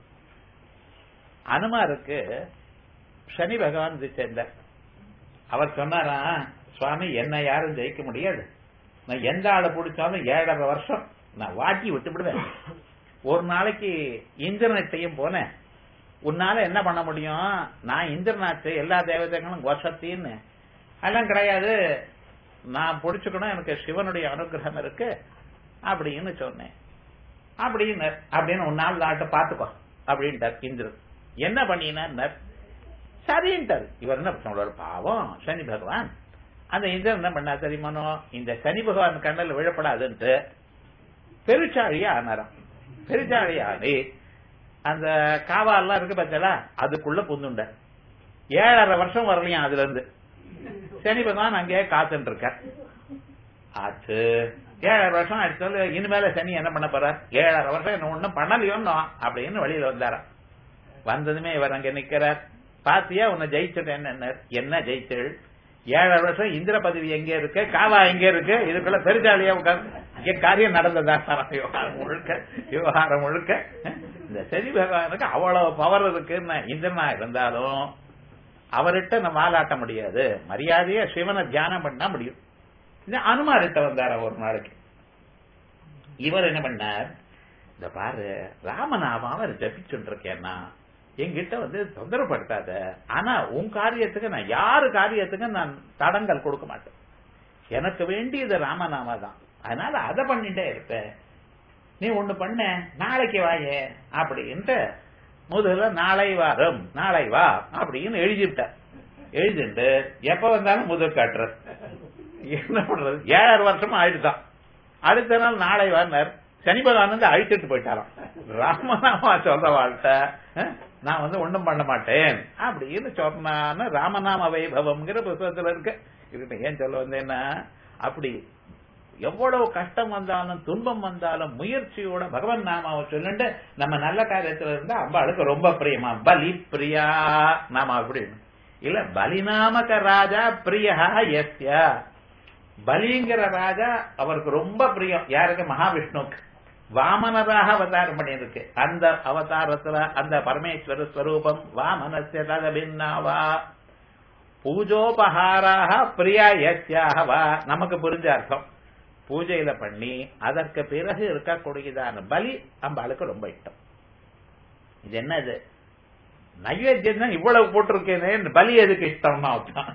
அனுமாருக்கு சனி பகவான் சேர்ந்தார் அவர் சொன்னாரா சுவாமி என்ன யாரும் ஜெயிக்க முடியாது நான் எந்த ஆளை பிடிச்சாலும் ஏழரை வருஷம் நான் வாட்டி விட்டு விடுவேன் ஒரு நாளைக்கு இந்திரனட்டையும் போனேன் உன்னால என்ன பண்ண முடியும் நான் இந்திரனாச்சு எல்லா தேவதைகளும் வசத்தின்னு அதெல்லாம் கிடையாது நான் பிடிச்சுக்கணும் எனக்கு சிவனுடைய அனுகிரகம் இருக்கு அப்படின்னு சொன்னேன் அப்படின்னு அப்படின்னு ஒரு நாள் நாட்டை பாத்துக்கோ அப்படின்ட்டார் இந்திரன் என்ன பண்ணினார் சரின்ட்டார் இவர் என்ன சொல்றாரு பாவம் சனி பகவான் அந்த இந்திரன் என்ன பண்ணா தெரியுமானோ இந்த சனி பகவான் கண்ணில் விழப்படாதுன்ட்டு பெருச்சாழியா ஆனாராம் பெருச்சாழியானி அந்த காவாலாம் இருக்கு பார்த்தல அதுக்குள்ள புந்துண்ட ஏழரை வருஷம் வரலையாம் அதுல இருந்து சனி பகவான் அங்கேயே காத்துட்டு இருக்க ஆச்சு ஏழரை வருஷம் ஆயிடுச்சு இனிமேல சனி என்ன பண்ண போறார் ஏழரை வருஷம் என்ன ஒண்ணும் பண்ணலையோன்னோ அப்படின்னு வெளியில வந்தாராம் வந்ததுமே இவர் அங்க நிக்கிறார் பாத்தியா உன்னை ஜெயிச்சிட்டேன் என்ன ஜெயிச்சல் ஏழரை வருஷம் இந்திர பதவி எங்க இருக்கு காவா எங்க இருக்கு இதுக்குள்ள பெருஜாலியா உட்கார்ந்து இங்க காரியம் நடந்ததா விவகாரம் முழுக்க விவகாரம் முழுக்க இந்த சரி பகவானுக்கு அவ்வளவு பவர் இருக்குன்னு இந்திரனா இருந்தாலும் அவர்கிட்ட நம்ம ஆளாட்ட முடியாது மரியாதையா சிவனை தியானம் பண்ணா முடியும் இந்த அனுமாரிட்ட வந்தார ஒரு நாளைக்கு இவர் என்ன பண்ணார் இந்த பாரு ராமநாமம் அவர் ஜபிச்சுட்டு இருக்கேன்னா என்கிட்ட வந்து தொந்தரப்படுத்தாத ஆனா உன் காரியத்துக்கு நான் யாரு காரியத்துக்கு நான் தடங்கள் கொடுக்க மாட்டேன் எனக்கு வேண்டியது ராமநாமா தான் அதனால அதை பண்ணிட்டே இருப்பேன் நீ ஒண்ணு பண்ண நாளைக்கு வாயே அப்படின்ட்டு முதல்ல நாளை வாரம் நாளை வா அப்படின்னு எழுதிவிட்ட எழுதிட்டு எப்ப வந்தாலும் முதல் காட்டுற என்ன பண்றது ஏழாறு வருஷமா ஆயிடுதான் அடுத்த நாள் நாளை வார் சனி பகவான் வந்து அழிச்சிட்டு போயிட்டாராம் ராமநாமா சொல்ற வாழ்த்த நான் வந்து ஒண்ணும் பண்ண மாட்டேன் அப்படின்னு சொன்னான்னு ராமநாம வைபவம்ங்கிற புத்தகத்துல இருக்கு இருக்கட்டும் ஏன் சொல்ல வந்தேன்னா அப்படி எவ்வளவு கஷ்டம் வந்தாலும் துன்பம் வந்தாலும் முயற்சியோட பகவன் நாமாவை சொல்லிட்டு நம்ம நல்ல காரியத்துல இருந்தா அம்பாளுக்கு ரொம்ப பிரியமா பலி பிரியா நாம அப்படின்னு இல்ல பலிநாமக ராஜா பிரியா எஸ்யா பலிங்கிற ராஜா அவருக்கு ரொம்ப பிரியம் யாருக்கு மகாவிஷ்ணுக்கு வாமனராக அவதாரம் பண்ணியிருக்கு அந்த அவதாரத்துல அந்த பரமேஸ்வர ஸ்வரூபம் வாமனசிய ததபின்னாவா பூஜோபகாராக பிரியா யஸ்யாக வா நமக்கு புரிஞ்ச அர்த்தம் பூஜையில பண்ணி அதற்கு பிறகு இருக்கக்கூடியதான பலி அம்பாளுக்கு ரொம்ப இஷ்டம் இது என்னது நைவேத்தியம் தான் இவ்வளவு போட்டிருக்கேனே பலி எதுக்கு இஷ்டம்னா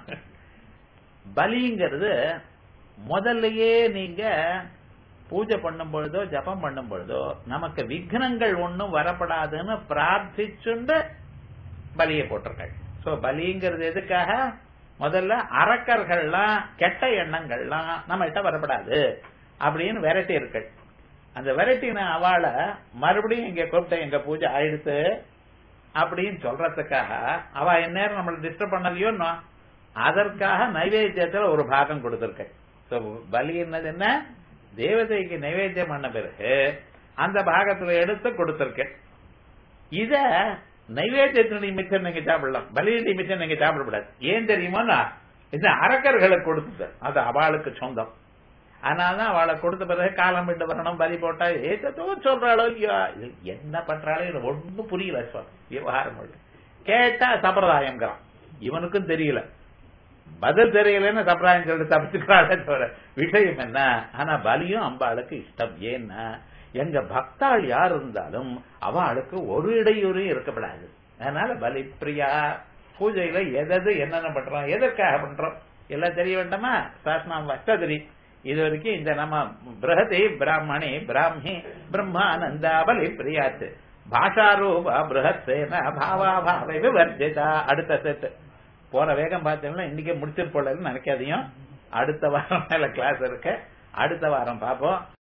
பலிங்கிறது முதல்லயே நீங்க பூஜை பண்ணும் பொழுதோ ஜபம் பண்ணும் பொழுதோ நமக்கு விக்னங்கள் ஒன்னும் வரப்படாதுன்னு பிரார்த்திச்சுண்டு பலியை போட்டிருக்காள் சோ பலிங்கிறது எதுக்காக முதல்ல அரக்கர்கள்லாம் கெட்ட எண்ணங்கள்லாம் நம்ம கிட்ட வரப்படாது அப்படின்னு வெரைட்டி இருக்கு அந்த வெரைட்டின அவளை மறுபடியும் இங்க கூப்பிட்ட எங்க பூஜை ஆயிடுத்து அப்படின்னு சொல்றதுக்காக அவ எந்நேரம் நம்மளை டிஸ்டர்ப் பண்ணலையோ அதற்காக நைவேத்தியத்துல ஒரு பாகம் கொடுத்திருக்க பலி என்னது என்ன தேவதைக்கு நைவேத்தியம் பண்ண பிறகு அந்த பாகத்துல எடுத்து கொடுத்திருக்கேன் இத நைவேத்தியத்தினுடைய நிமித்தம் நீங்க சாப்பிடலாம் பலிய நிமித்தம் நீங்க சாப்பிடக்கூடாது ஏன் தெரியுமா இந்த அரக்கர்களுக்கு கொடுத்தது அது அவளுக்கு சொந்தம் அதனாலதான் அவளை கொடுத்த பிறகு காலம் விட்டு வரணும் பலி போட்டா ஏதோ சொல்றாளோ இல்லையோ இது என்ன பண்றாளோ இது ஒண்ணும் புரியல சுவாமி விவகாரம் இல்ல. கேட்டா சம்பிரதாயம்ங்கிறான் இவனுக்கும் தெரியல பதில் தெரியலன்னு சம்பிரதாயம் சொல்லிட்டு தப்பிச்சுக்கிறாளே தவிர விஷயம் என்ன ஆனா பலியும் அம்பாளுக்கு இஷ்டம் ஏன்னா எங்க பக்தாள் யார் இருந்தாலும் அவளுக்கு ஒரு இடையூறு இருக்கப்படாது அதனால பலி பிரியா பூஜையில எதது என்னென்ன பண்றோம் எதற்காக பண்றோம் எல்லாம் தெரிய வேண்டாமா சாஸ்திரம் வஷ்டதிரி இது வரைக்கும் இந்த நம்ம பிரகதி பிராமணி பிராமி பிரம்மானந்தா பலி பிரியாத்து பாஷாரூப பிரகத் சேன பாவா பாவை விவர்ஜிதா அடுத்த செட் போற வேகம் பார்த்தீங்கன்னா இன்னைக்கு முடிச்சிருப்போம்னு நினைக்காதையும் அடுத்த வாரம் மேல கிளாஸ் இருக்கு அடுத்த வாரம் பார்ப்போம்